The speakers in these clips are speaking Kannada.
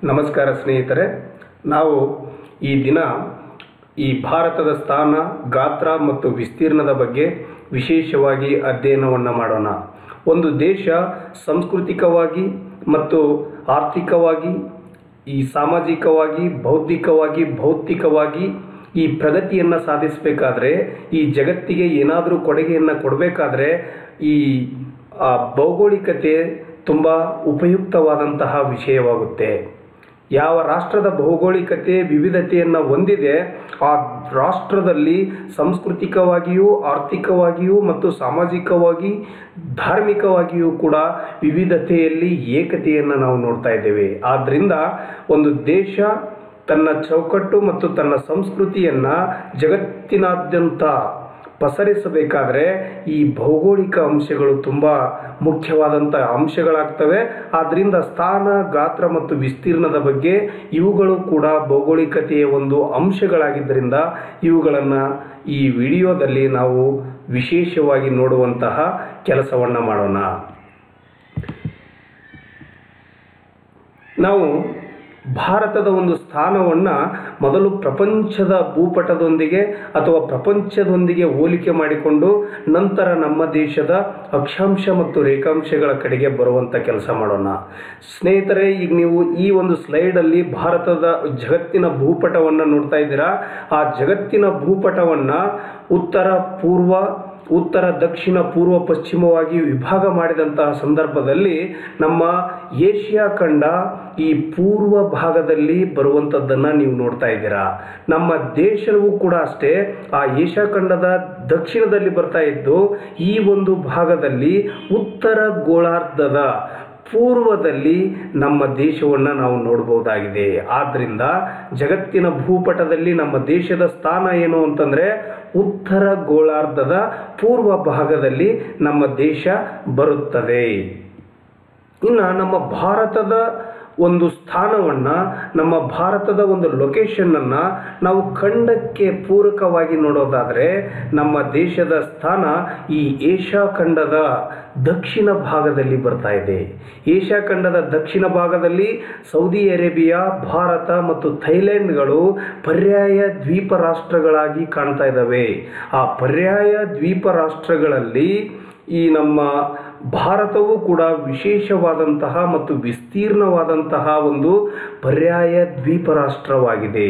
ನಮಸ್ಕಾರ ಸ್ನೇಹಿತರೆ ನಾವು ಈ ದಿನ ಈ ಭಾರತದ ಸ್ಥಾನ ಗಾತ್ರ ಮತ್ತು ವಿಸ್ತೀರ್ಣದ ಬಗ್ಗೆ ವಿಶೇಷವಾಗಿ ಅಧ್ಯಯನವನ್ನು ಮಾಡೋಣ ಒಂದು ದೇಶ ಸಾಂಸ್ಕೃತಿಕವಾಗಿ ಮತ್ತು ಆರ್ಥಿಕವಾಗಿ ಈ ಸಾಮಾಜಿಕವಾಗಿ ಬೌದ್ಧಿಕವಾಗಿ ಭೌತಿಕವಾಗಿ ಈ ಪ್ರಗತಿಯನ್ನು ಸಾಧಿಸಬೇಕಾದ್ರೆ ಈ ಜಗತ್ತಿಗೆ ಏನಾದರೂ ಕೊಡುಗೆಯನ್ನು ಕೊಡಬೇಕಾದ್ರೆ ಈ ಆ, ಭೌಗೋಳಿಕತೆ ತುಂಬ ಉಪಯುಕ್ತವಾದಂತಹ ವಿಷಯವಾಗುತ್ತೆ ಯಾವ ರಾಷ್ಟ್ರದ ಭೌಗೋಳಿಕತೆ ವಿವಿಧತೆಯನ್ನು ಹೊಂದಿದೆ ಆ ರಾಷ್ಟ್ರದಲ್ಲಿ ಸಾಂಸ್ಕೃತಿಕವಾಗಿಯೂ ಆರ್ಥಿಕವಾಗಿಯೂ ಮತ್ತು ಸಾಮಾಜಿಕವಾಗಿ ಧಾರ್ಮಿಕವಾಗಿಯೂ ಕೂಡ ವಿವಿಧತೆಯಲ್ಲಿ ಏಕತೆಯನ್ನು ನಾವು ನೋಡ್ತಾ ಇದ್ದೇವೆ ಆದ್ದರಿಂದ ಒಂದು ದೇಶ ತನ್ನ ಚೌಕಟ್ಟು ಮತ್ತು ತನ್ನ ಸಂಸ್ಕೃತಿಯನ್ನು ಜಗತ್ತಿನಾದ್ಯಂತ ಪಸರಿಸಬೇಕಾದ್ರೆ ಈ ಭೌಗೋಳಿಕ ಅಂಶಗಳು ತುಂಬ ಮುಖ್ಯವಾದಂಥ ಅಂಶಗಳಾಗ್ತವೆ ಆದ್ದರಿಂದ ಸ್ಥಾನ ಗಾತ್ರ ಮತ್ತು ವಿಸ್ತೀರ್ಣದ ಬಗ್ಗೆ ಇವುಗಳು ಕೂಡ ಭೌಗೋಳಿಕತೆಯ ಒಂದು ಅಂಶಗಳಾಗಿದ್ದರಿಂದ ಇವುಗಳನ್ನು ಈ ವಿಡಿಯೋದಲ್ಲಿ ನಾವು ವಿಶೇಷವಾಗಿ ನೋಡುವಂತಹ ಕೆಲಸವನ್ನು ಮಾಡೋಣ ನಾವು ಭಾರತದ ಒಂದು ಸ್ಥಾನವನ್ನು ಮೊದಲು ಪ್ರಪಂಚದ ಭೂಪಟದೊಂದಿಗೆ ಅಥವಾ ಪ್ರಪಂಚದೊಂದಿಗೆ ಹೋಲಿಕೆ ಮಾಡಿಕೊಂಡು ನಂತರ ನಮ್ಮ ದೇಶದ ಅಕ್ಷಾಂಶ ಮತ್ತು ರೇಖಾಂಶಗಳ ಕಡೆಗೆ ಬರುವಂಥ ಕೆಲಸ ಮಾಡೋಣ ಸ್ನೇಹಿತರೆ ಈಗ ನೀವು ಈ ಒಂದು ಸ್ಲೈಡಲ್ಲಿ ಭಾರತದ ಜಗತ್ತಿನ ಭೂಪಟವನ್ನು ನೋಡ್ತಾ ಇದ್ದೀರಾ ಆ ಜಗತ್ತಿನ ಭೂಪಟವನ್ನು ಉತ್ತರ ಪೂರ್ವ ಉತ್ತರ ದಕ್ಷಿಣ ಪೂರ್ವ ಪಶ್ಚಿಮವಾಗಿ ವಿಭಾಗ ಮಾಡಿದಂತಹ ಸಂದರ್ಭದಲ್ಲಿ ನಮ್ಮ ಏಷ್ಯಾ ಖಂಡ ಈ ಪೂರ್ವ ಭಾಗದಲ್ಲಿ ಬರುವಂಥದ್ದನ್ನು ನೀವು ನೋಡ್ತಾ ಇದ್ದೀರಾ ನಮ್ಮ ದೇಶವೂ ಕೂಡ ಅಷ್ಟೇ ಆ ಏಷ್ಯಾ ಖಂಡದ ದಕ್ಷಿಣದಲ್ಲಿ ಬರ್ತಾ ಇದ್ದು ಈ ಒಂದು ಭಾಗದಲ್ಲಿ ಉತ್ತರ ಗೋಳಾರ್ಧದ ಪೂರ್ವದಲ್ಲಿ ನಮ್ಮ ದೇಶವನ್ನು ನಾವು ನೋಡ್ಬೋದಾಗಿದೆ ಆದ್ದರಿಂದ ಜಗತ್ತಿನ ಭೂಪಟದಲ್ಲಿ ನಮ್ಮ ದೇಶದ ಸ್ಥಾನ ಏನು ಅಂತಂದರೆ ಉತ್ತರ ಗೋಳಾರ್ಧದ ಪೂರ್ವ ಭಾಗದಲ್ಲಿ ನಮ್ಮ ದೇಶ ಬರುತ್ತದೆ ಇನ್ನು ನಮ್ಮ ಭಾರತದ ಒಂದು ಸ್ಥಾನವನ್ನು ನಮ್ಮ ಭಾರತದ ಒಂದು ಲೊಕೇಶನ್ನನ್ನು ನಾವು ಖಂಡಕ್ಕೆ ಪೂರಕವಾಗಿ ನೋಡೋದಾದರೆ ನಮ್ಮ ದೇಶದ ಸ್ಥಾನ ಈ ಏಷ್ಯಾ ಖಂಡದ ದಕ್ಷಿಣ ಭಾಗದಲ್ಲಿ ಬರ್ತಾ ಇದೆ ಏಷ್ಯಾ ಖಂಡದ ದಕ್ಷಿಣ ಭಾಗದಲ್ಲಿ ಸೌದಿ ಅರೇಬಿಯಾ ಭಾರತ ಮತ್ತು ಥೈಲ್ಯಾಂಡ್ಗಳು ಪರ್ಯಾಯ ದ್ವೀಪ ರಾಷ್ಟ್ರಗಳಾಗಿ ಕಾಣ್ತಾ ಇದ್ದಾವೆ ಆ ಪರ್ಯಾಯ ದ್ವೀಪ ರಾಷ್ಟ್ರಗಳಲ್ಲಿ ಈ ನಮ್ಮ ಭಾರತವು ಕೂಡ ವಿಶೇಷವಾದಂತಹ ಮತ್ತು ವಿಸ್ತೀರ್ಣವಾದಂತಹ ಒಂದು ಪರ್ಯಾಯ ದ್ವೀಪ ರಾಷ್ಟ್ರವಾಗಿದೆ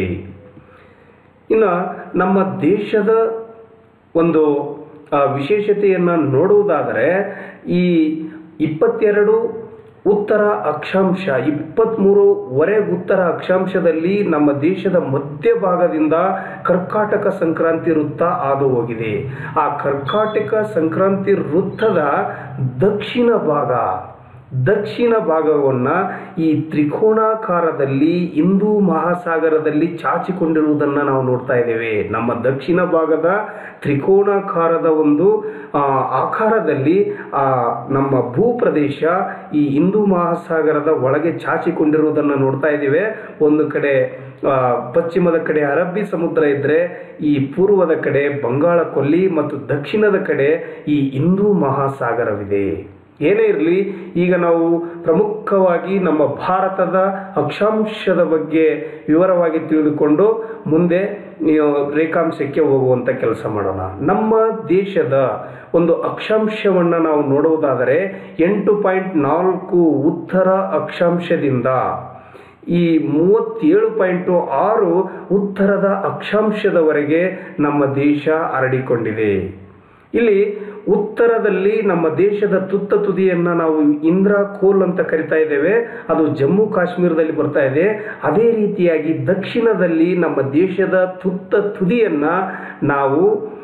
ಇನ್ನು ನಮ್ಮ ದೇಶದ ಒಂದು ಆ, ವಿಶೇಷತೆಯನ್ನು ನೋಡುವುದಾದರೆ ಈ ಇಪ್ಪತ್ತೆರಡು ಉತ್ತರ ಅಕ್ಷಾಂಶ ಇಪ್ಪತ್ತ್ಮೂರುವರೆ ಉತ್ತರ ಅಕ್ಷಾಂಶದಲ್ಲಿ ನಮ್ಮ ದೇಶದ ಮಧ್ಯಭಾಗದಿಂದ ಕರ್ಕಾಟಕ ಸಂಕ್ರಾಂತಿ ವೃತ್ತ ಹಾದು ಹೋಗಿದೆ ಆ ಕರ್ಕಾಟಕ ಸಂಕ್ರಾಂತಿ ವೃತ್ತದ ದಕ್ಷಿಣ ಭಾಗ ದಕ್ಷಿಣ ಭಾಗವನ್ನು ಈ ತ್ರಿಕೋಣಾಕಾರದಲ್ಲಿ ಹಿಂದೂ ಮಹಾಸಾಗರದಲ್ಲಿ ಚಾಚಿಕೊಂಡಿರುವುದನ್ನು ನಾವು ನೋಡ್ತಾ ಇದ್ದೇವೆ ನಮ್ಮ ದಕ್ಷಿಣ ಭಾಗದ ತ್ರಿಕೋಣಾಕಾರದ ಒಂದು ಆ, ಆಕಾರದಲ್ಲಿ ಆ, ನಮ್ಮ ಭೂಪ್ರದೇಶ ಈ ಹಿಂದೂ ಮಹಾಸಾಗರದ ಒಳಗೆ ಚಾಚಿಕೊಂಡಿರುವುದನ್ನು ನೋಡ್ತಾ ಇದ್ದೇವೆ ಒಂದು ಕಡೆ ಆ, ಪಶ್ಚಿಮದ ಕಡೆ ಅರಬ್ಬಿ ಸಮುದ್ರ ಇದ್ದರೆ ಈ ಪೂರ್ವದ ಕಡೆ ಬಂಗಾಳ ಕೊಲ್ಲಿ ಮತ್ತು ದಕ್ಷಿಣದ ಕಡೆ ಈ ಹಿಂದೂ ಮಹಾಸಾಗರವಿದೆ ಏನೇ ಇರಲಿ ಈಗ ನಾವು ಪ್ರಮುಖವಾಗಿ ನಮ್ಮ ಭಾರತದ ಅಕ್ಷಾಂಶದ ಬಗ್ಗೆ ವಿವರವಾಗಿ ತಿಳಿದುಕೊಂಡು ಮುಂದೆ ನೀವು ರೇಖಾಂಶಕ್ಕೆ ಹೋಗುವಂಥ ಕೆಲಸ ಮಾಡೋಣ ನಮ್ಮ ದೇಶದ ಒಂದು ಅಕ್ಷಾಂಶವನ್ನು ನಾವು ನೋಡುವುದಾದರೆ ಎಂಟು ಪಾಯಿಂಟ್ ನಾಲ್ಕು ಉತ್ತರ ಅಕ್ಷಾಂಶದಿಂದ ಈ ಮೂವತ್ತೇಳು ಪಾಯಿಂಟು ಆರು ಉತ್ತರದ ಅಕ್ಷಾಂಶದವರೆಗೆ ನಮ್ಮ ದೇಶ ಹರಡಿಕೊಂಡಿದೆ ಇಲ್ಲಿ ಉತ್ತರದಲ್ಲಿ ನಮ್ಮ ದೇಶದ ತುತ್ತ ತುದಿಯನ್ನು ನಾವು ಇಂದ್ರಾ ಕೋಲ್ ಅಂತ ಕರಿತಾ ಇದ್ದೇವೆ ಅದು ಜಮ್ಮು ಕಾಶ್ಮೀರದಲ್ಲಿ ಬರ್ತಾ ಇದೆ ಅದೇ ರೀತಿಯಾಗಿ ದಕ್ಷಿಣದಲ್ಲಿ ನಮ್ಮ ದೇಶದ ತುತ್ತ ತುದಿಯನ್ನು ನಾವು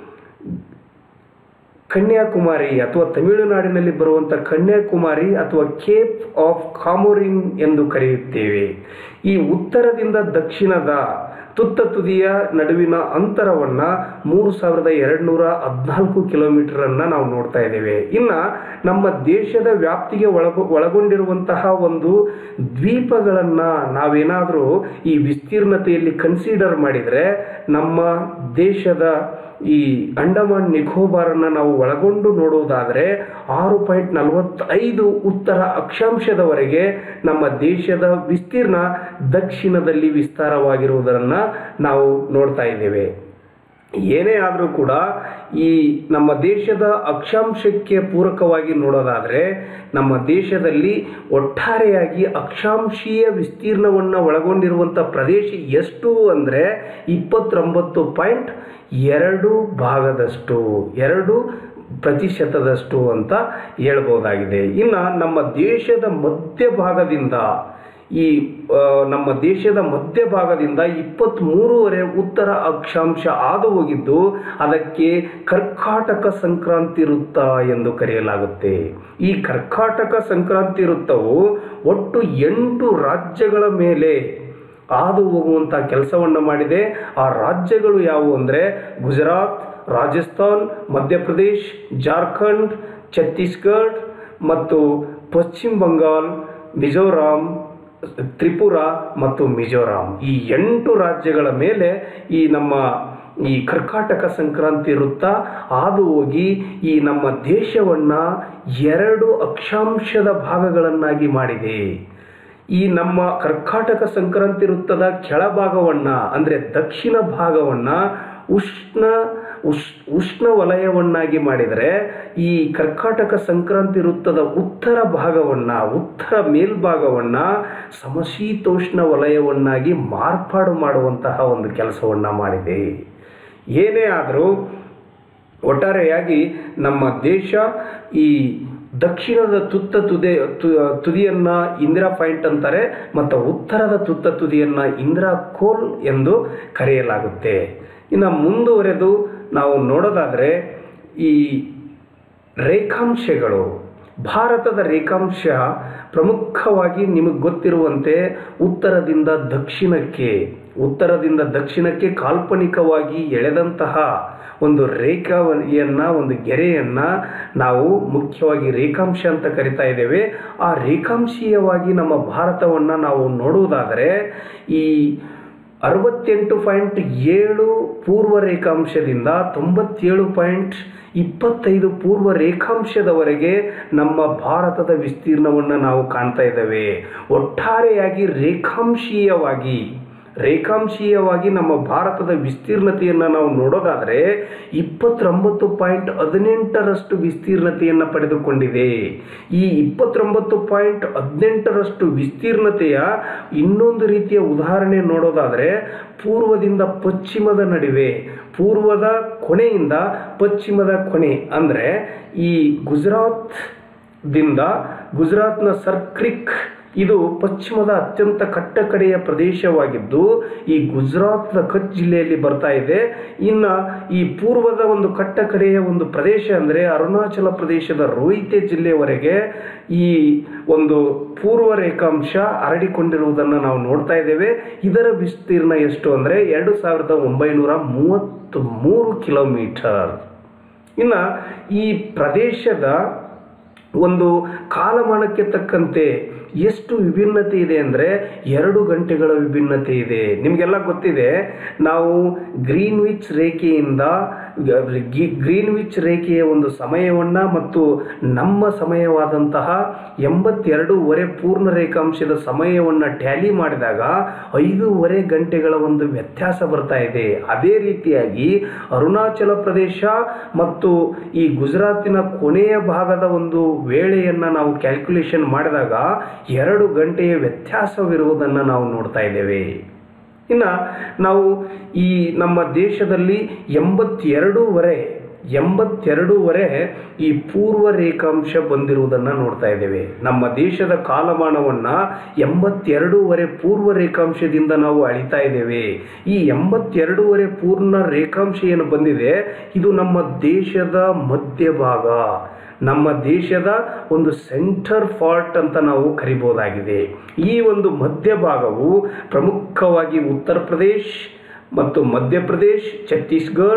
ಕನ್ಯಾಕುಮಾರಿ ಅಥವಾ ತಮಿಳುನಾಡಿನಲ್ಲಿ ಬರುವಂಥ ಕನ್ಯಾಕುಮಾರಿ ಅಥವಾ ಕೇಪ್ ಆಫ್ ಕಾಮೋರಿನ್ ಎಂದು ಕರೆಯುತ್ತೇವೆ ಈ ಉತ್ತರದಿಂದ ದಕ್ಷಿಣದ ತುತ್ತ ತುದಿಯ ನಡುವಿನ ಅಂತರವನ್ನು ಮೂರು ಸಾವಿರದ ಎರಡು ನೂರ ಹದಿನಾಲ್ಕು ಕಿಲೋಮೀಟರನ್ನು ನಾವು ನೋಡ್ತಾ ಇದ್ದೇವೆ ಇನ್ನು ನಮ್ಮ ದೇಶದ ವ್ಯಾಪ್ತಿಗೆ ಒಳಗ ಒಳಗೊಂಡಿರುವಂತಹ ಒಂದು ದ್ವೀಪಗಳನ್ನು ನಾವೇನಾದರೂ ಈ ವಿಸ್ತೀರ್ಣತೆಯಲ್ಲಿ ಕನ್ಸಿಡರ್ ಮಾಡಿದರೆ ನಮ್ಮ ದೇಶದ ಈ ಅಂಡಮಾನ್ ನಿಕೋಬಾರನ್ನು ನಾವು ಒಳಗೊಂಡು ನೋಡುವುದಾದರೆ ಆರು ಪಾಯಿಂಟ್ ನಲವತ್ತೈದು ಉತ್ತರ ಅಕ್ಷಾಂಶದವರೆಗೆ ನಮ್ಮ ದೇಶದ ವಿಸ್ತೀರ್ಣ ದಕ್ಷಿಣದಲ್ಲಿ ವಿಸ್ತಾರವಾಗಿರುವುದನ್ನು ನಾವು ನೋಡ್ತಾ ಇದ್ದೇವೆ ಏನೇ ಆದರೂ ಕೂಡ ಈ ನಮ್ಮ ದೇಶದ ಅಕ್ಷಾಂಶಕ್ಕೆ ಪೂರಕವಾಗಿ ನೋಡೋದಾದರೆ ನಮ್ಮ ದೇಶದಲ್ಲಿ ಒಟ್ಟಾರೆಯಾಗಿ ಅಕ್ಷಾಂಶೀಯ ವಿಸ್ತೀರ್ಣವನ್ನು ಒಳಗೊಂಡಿರುವಂಥ ಪ್ರದೇಶ ಎಷ್ಟು ಅಂದರೆ ಇಪ್ಪತ್ತೊಂಬತ್ತು ಪಾಯಿಂಟ್ ಎರಡು ಭಾಗದಷ್ಟು ಎರಡು ಪ್ರತಿಶತದಷ್ಟು ಅಂತ ಹೇಳ್ಬೋದಾಗಿದೆ ಇನ್ನು ನಮ್ಮ ದೇಶದ ಮಧ್ಯಭಾಗದಿಂದ ಈ ಆ, ನಮ್ಮ ದೇಶದ ಮಧ್ಯಭಾಗದಿಂದ ಇಪ್ಪತ್ತ್ಮೂರುವರೆ ಉತ್ತರ ಅಕ್ಷಾಂಶ ಹಾದು ಹೋಗಿದ್ದು ಅದಕ್ಕೆ ಕರ್ಕಾಟಕ ಸಂಕ್ರಾಂತಿ ವೃತ್ತ ಎಂದು ಕರೆಯಲಾಗುತ್ತೆ ಈ ಕರ್ಕಾಟಕ ಸಂಕ್ರಾಂತಿ ವೃತ್ತವು ಒಟ್ಟು ಎಂಟು ರಾಜ್ಯಗಳ ಮೇಲೆ ಹಾದು ಹೋಗುವಂಥ ಕೆಲಸವನ್ನು ಮಾಡಿದೆ ಆ ರಾಜ್ಯಗಳು ಯಾವುವು ಅಂದರೆ ಗುಜರಾತ್ ರಾಜಸ್ಥಾನ್ ಮಧ್ಯಪ್ರದೇಶ್ ಜಾರ್ಖಂಡ್ ಛತ್ತೀಸ್ಗಢ್ ಮತ್ತು ಪಶ್ಚಿಮ ಬಂಗಾಲ್ ಮಿಜೋರಾಂ ತ್ರಿಪುರ ಮತ್ತು ಮಿಜೋರಾಂ ಈ ಎಂಟು ರಾಜ್ಯಗಳ ಮೇಲೆ ಈ ನಮ್ಮ ಈ ಕರ್ಕಾಟಕ ಸಂಕ್ರಾಂತಿ ವೃತ್ತ ಹಾದು ಹೋಗಿ ಈ ನಮ್ಮ ದೇಶವನ್ನು ಎರಡು ಅಕ್ಷಾಂಶದ ಭಾಗಗಳನ್ನಾಗಿ ಮಾಡಿದೆ ಈ ನಮ್ಮ ಕರ್ಕಾಟಕ ಸಂಕ್ರಾಂತಿ ವೃತ್ತದ ಕೆಳಭಾಗವನ್ನು ಅಂದರೆ ದಕ್ಷಿಣ ಭಾಗವನ್ನು ಉಷ್ಣ ಉಷ್ ಉಷ್ಣ ವಲಯವನ್ನಾಗಿ ಮಾಡಿದರೆ ಈ ಕರ್ಕಾಟಕ ಸಂಕ್ರಾಂತಿ ವೃತ್ತದ ಉತ್ತರ ಭಾಗವನ್ನು ಉತ್ತರ ಮೇಲ್ಭಾಗವನ್ನು ಸಮಶೀತೋಷ್ಣ ವಲಯವನ್ನಾಗಿ ಮಾರ್ಪಾಡು ಮಾಡುವಂತಹ ಒಂದು ಕೆಲಸವನ್ನು ಮಾಡಿದೆ ಏನೇ ಆದರೂ ಒಟ್ಟಾರೆಯಾಗಿ ನಮ್ಮ ದೇಶ ಈ ದಕ್ಷಿಣದ ತುತ್ತ ತುದೆ ತು- ತುದಿಯನ್ನ ಇಂದಿರಾ ಪಾಯಿಂಟ್ ಅಂತಾರೆ ಮತ್ತು ಉತ್ತರದ ತುತ್ತ ತುದಿಯನ್ನ ಇಂದಿರಾ ಕೋಲ್ ಎಂದು ಕರೆಯಲಾಗುತ್ತೆ ಇನ್ನು ಮುಂದುವರೆದು ನಾವು ನೋಡೋದಾದರೆ ಈ ರೇಖಾಂಶಗಳು ಭಾರತದ ರೇಖಾಂಶ ಪ್ರಮುಖವಾಗಿ ನಿಮಗೆ ಗೊತ್ತಿರುವಂತೆ ಉತ್ತರದಿಂದ ದಕ್ಷಿಣಕ್ಕೆ ಉತ್ತರದಿಂದ ದಕ್ಷಿಣಕ್ಕೆ ಕಾಲ್ಪನಿಕವಾಗಿ ಎಳೆದಂತಹ ಒಂದು ರೇಖಾವಣಿಯನ್ನು ಒಂದು ಗೆರೆಯನ್ನು ನಾವು ಮುಖ್ಯವಾಗಿ ರೇಖಾಂಶ ಅಂತ ಕರಿತಾ ಇದ್ದೇವೆ ಆ ರೇಖಾಂಶೀಯವಾಗಿ ನಮ್ಮ ಭಾರತವನ್ನು ನಾವು ನೋಡುವುದಾದರೆ ಈ ಅರವತ್ತೆಂಟು ಪಾಯಿಂಟ್ ಏಳು ಪೂರ್ವ ರೇಖಾಂಶದಿಂದ ತೊಂಬತ್ತೇಳು ಪಾಯಿಂಟ್ ಇಪ್ಪತ್ತೈದು ಪೂರ್ವ ರೇಖಾಂಶದವರೆಗೆ ನಮ್ಮ ಭಾರತದ ವಿಸ್ತೀರ್ಣವನ್ನು ನಾವು ಕಾಣ್ತಾ ಇದ್ದೇವೆ ಒಟ್ಟಾರೆಯಾಗಿ ರೇಖಾಂಶೀಯವಾಗಿ ರೇಖಾಂಶೀಯವಾಗಿ ನಮ್ಮ ಭಾರತದ ವಿಸ್ತೀರ್ಣತೆಯನ್ನು ನಾವು ನೋಡೋದಾದರೆ ಇಪ್ಪತ್ತೊಂಬತ್ತು ಪಾಯಿಂಟ್ ಹದಿನೆಂಟರಷ್ಟು ವಿಸ್ತೀರ್ಣತೆಯನ್ನು ಪಡೆದುಕೊಂಡಿದೆ ಈ ಇಪ್ಪತ್ತೊಂಬತ್ತು ಪಾಯಿಂಟ್ ಹದಿನೆಂಟರಷ್ಟು ವಿಸ್ತೀರ್ಣತೆಯ ಇನ್ನೊಂದು ರೀತಿಯ ಉದಾಹರಣೆ ನೋಡೋದಾದರೆ ಪೂರ್ವದಿಂದ ಪಶ್ಚಿಮದ ನಡುವೆ ಪೂರ್ವದ ಕೊನೆಯಿಂದ ಪಶ್ಚಿಮದ ಕೊನೆ ಅಂದರೆ ಈ ಗುಜರಾತ್ದಿಂದ ಗುಜರಾತ್ನ ಸರ್ಕ್ರಿಕ್ ಇದು ಪಶ್ಚಿಮದ ಅತ್ಯಂತ ಕಟ್ಟಕಡೆಯ ಪ್ರದೇಶವಾಗಿದ್ದು ಈ ಗುಜರಾತ್ನ ಕಚ್ ಜಿಲ್ಲೆಯಲ್ಲಿ ಬರ್ತಾ ಇದೆ ಇನ್ನು ಈ ಪೂರ್ವದ ಒಂದು ಕಟ್ಟಕಡೆಯ ಒಂದು ಪ್ರದೇಶ ಅಂದರೆ ಅರುಣಾಚಲ ಪ್ರದೇಶದ ರೋಹಿತೆ ಜಿಲ್ಲೆಯವರೆಗೆ ಈ ಒಂದು ಪೂರ್ವ ರೇಖಾಂಶ ಹರಡಿಕೊಂಡಿರುವುದನ್ನು ನಾವು ನೋಡ್ತಾ ಇದ್ದೇವೆ ಇದರ ವಿಸ್ತೀರ್ಣ ಎಷ್ಟು ಅಂದರೆ ಎರಡು ಸಾವಿರದ ಒಂಬೈನೂರ ಮೂವತ್ತು ಮೂರು ಕಿಲೋಮೀಟರ್ ಇನ್ನು ಈ ಪ್ರದೇಶದ ಒಂದು ಕಾಲಮಾನಕ್ಕೆ ತಕ್ಕಂತೆ ಎಷ್ಟು ವಿಭಿನ್ನತೆ ಇದೆ ಅಂದರೆ ಎರಡು ಗಂಟೆಗಳ ವಿಭಿನ್ನತೆ ಇದೆ ನಿಮಗೆಲ್ಲ ಗೊತ್ತಿದೆ ನಾವು ಗ್ರೀನ್ವಿಚ್ ರೇಖೆಯಿಂದ ಗಿ- ಗ್ರೀನ್ವಿಚ್ ರೇಖೆಯ ಒಂದು ಸಮಯವನ್ನು ಮತ್ತು ನಮ್ಮ ಸಮಯವಾದಂತಹ ಎಂಬತ್ತೆರಡೂವರೆ ಪೂರ್ಣ ರೇಖಾಂಶದ ಸಮಯವನ್ನು ಟ್ಯಾಲಿ ಮಾಡಿದಾಗ ಐದೂವರೆ ಗಂಟೆಗಳ ಒಂದು ವ್ಯತ್ಯಾಸ ಬರ್ತಾ ಇದೆ ಅದೇ ರೀತಿಯಾಗಿ ಅರುಣಾಚಲ ಪ್ರದೇಶ ಮತ್ತು ಈ ಗುಜರಾತಿನ ಕೊನೆಯ ಭಾಗದ ಒಂದು ವೇಳೆಯನ್ನು ನಾವು ಕ್ಯಾಲ್ಕುಲೇಷನ್ ಮಾಡಿದಾಗ ಎರಡು ಗಂಟೆಯ ವ್ಯತ್ಯಾಸವಿರುವುದನ್ನು ನಾವು ನೋಡ್ತಾ ಇದ್ದೇವೆ ಇನ್ನು ನಾವು ಈ ನಮ್ಮ ದೇಶದಲ್ಲಿ ಎಂಬತ್ತೆರಡೂವರೆ ಎಂಬತ್ತೆರಡೂವರೆ ಈ ಪೂರ್ವ ರೇಖಾಂಶ ಬಂದಿರುವುದನ್ನು ನೋಡ್ತಾ ಇದ್ದೇವೆ ನಮ್ಮ ದೇಶದ ಕಾಲಮಾನವನ್ನು ಎಂಬತ್ತೆರಡೂವರೆ ಪೂರ್ವ ರೇಖಾಂಶದಿಂದ ನಾವು ಅಳಿತಾ ಇದ್ದೇವೆ ಈ ಎಂಬತ್ತೆರಡೂವರೆ ಪೂರ್ಣ ರೇಖಾಂಶ ಏನು ಬಂದಿದೆ ಇದು ನಮ್ಮ ದೇಶದ ಮಧ್ಯಭಾಗ ನಮ್ಮ ದೇಶದ ಒಂದು ಸೆಂಟರ್ ಫಾಲ್ಟ್ ಅಂತ ನಾವು ಕರಿಬೋದಾಗಿದೆ ಈ ಒಂದು ಮಧ್ಯಭಾಗವು ಪ್ರಮುಖವಾಗಿ ಉತ್ತರ ಪ್ರದೇಶ್ ಮತ್ತು ಮಧ್ಯಪ್ರದೇಶ್ ಛತ್ತೀಸ್ಗಢ್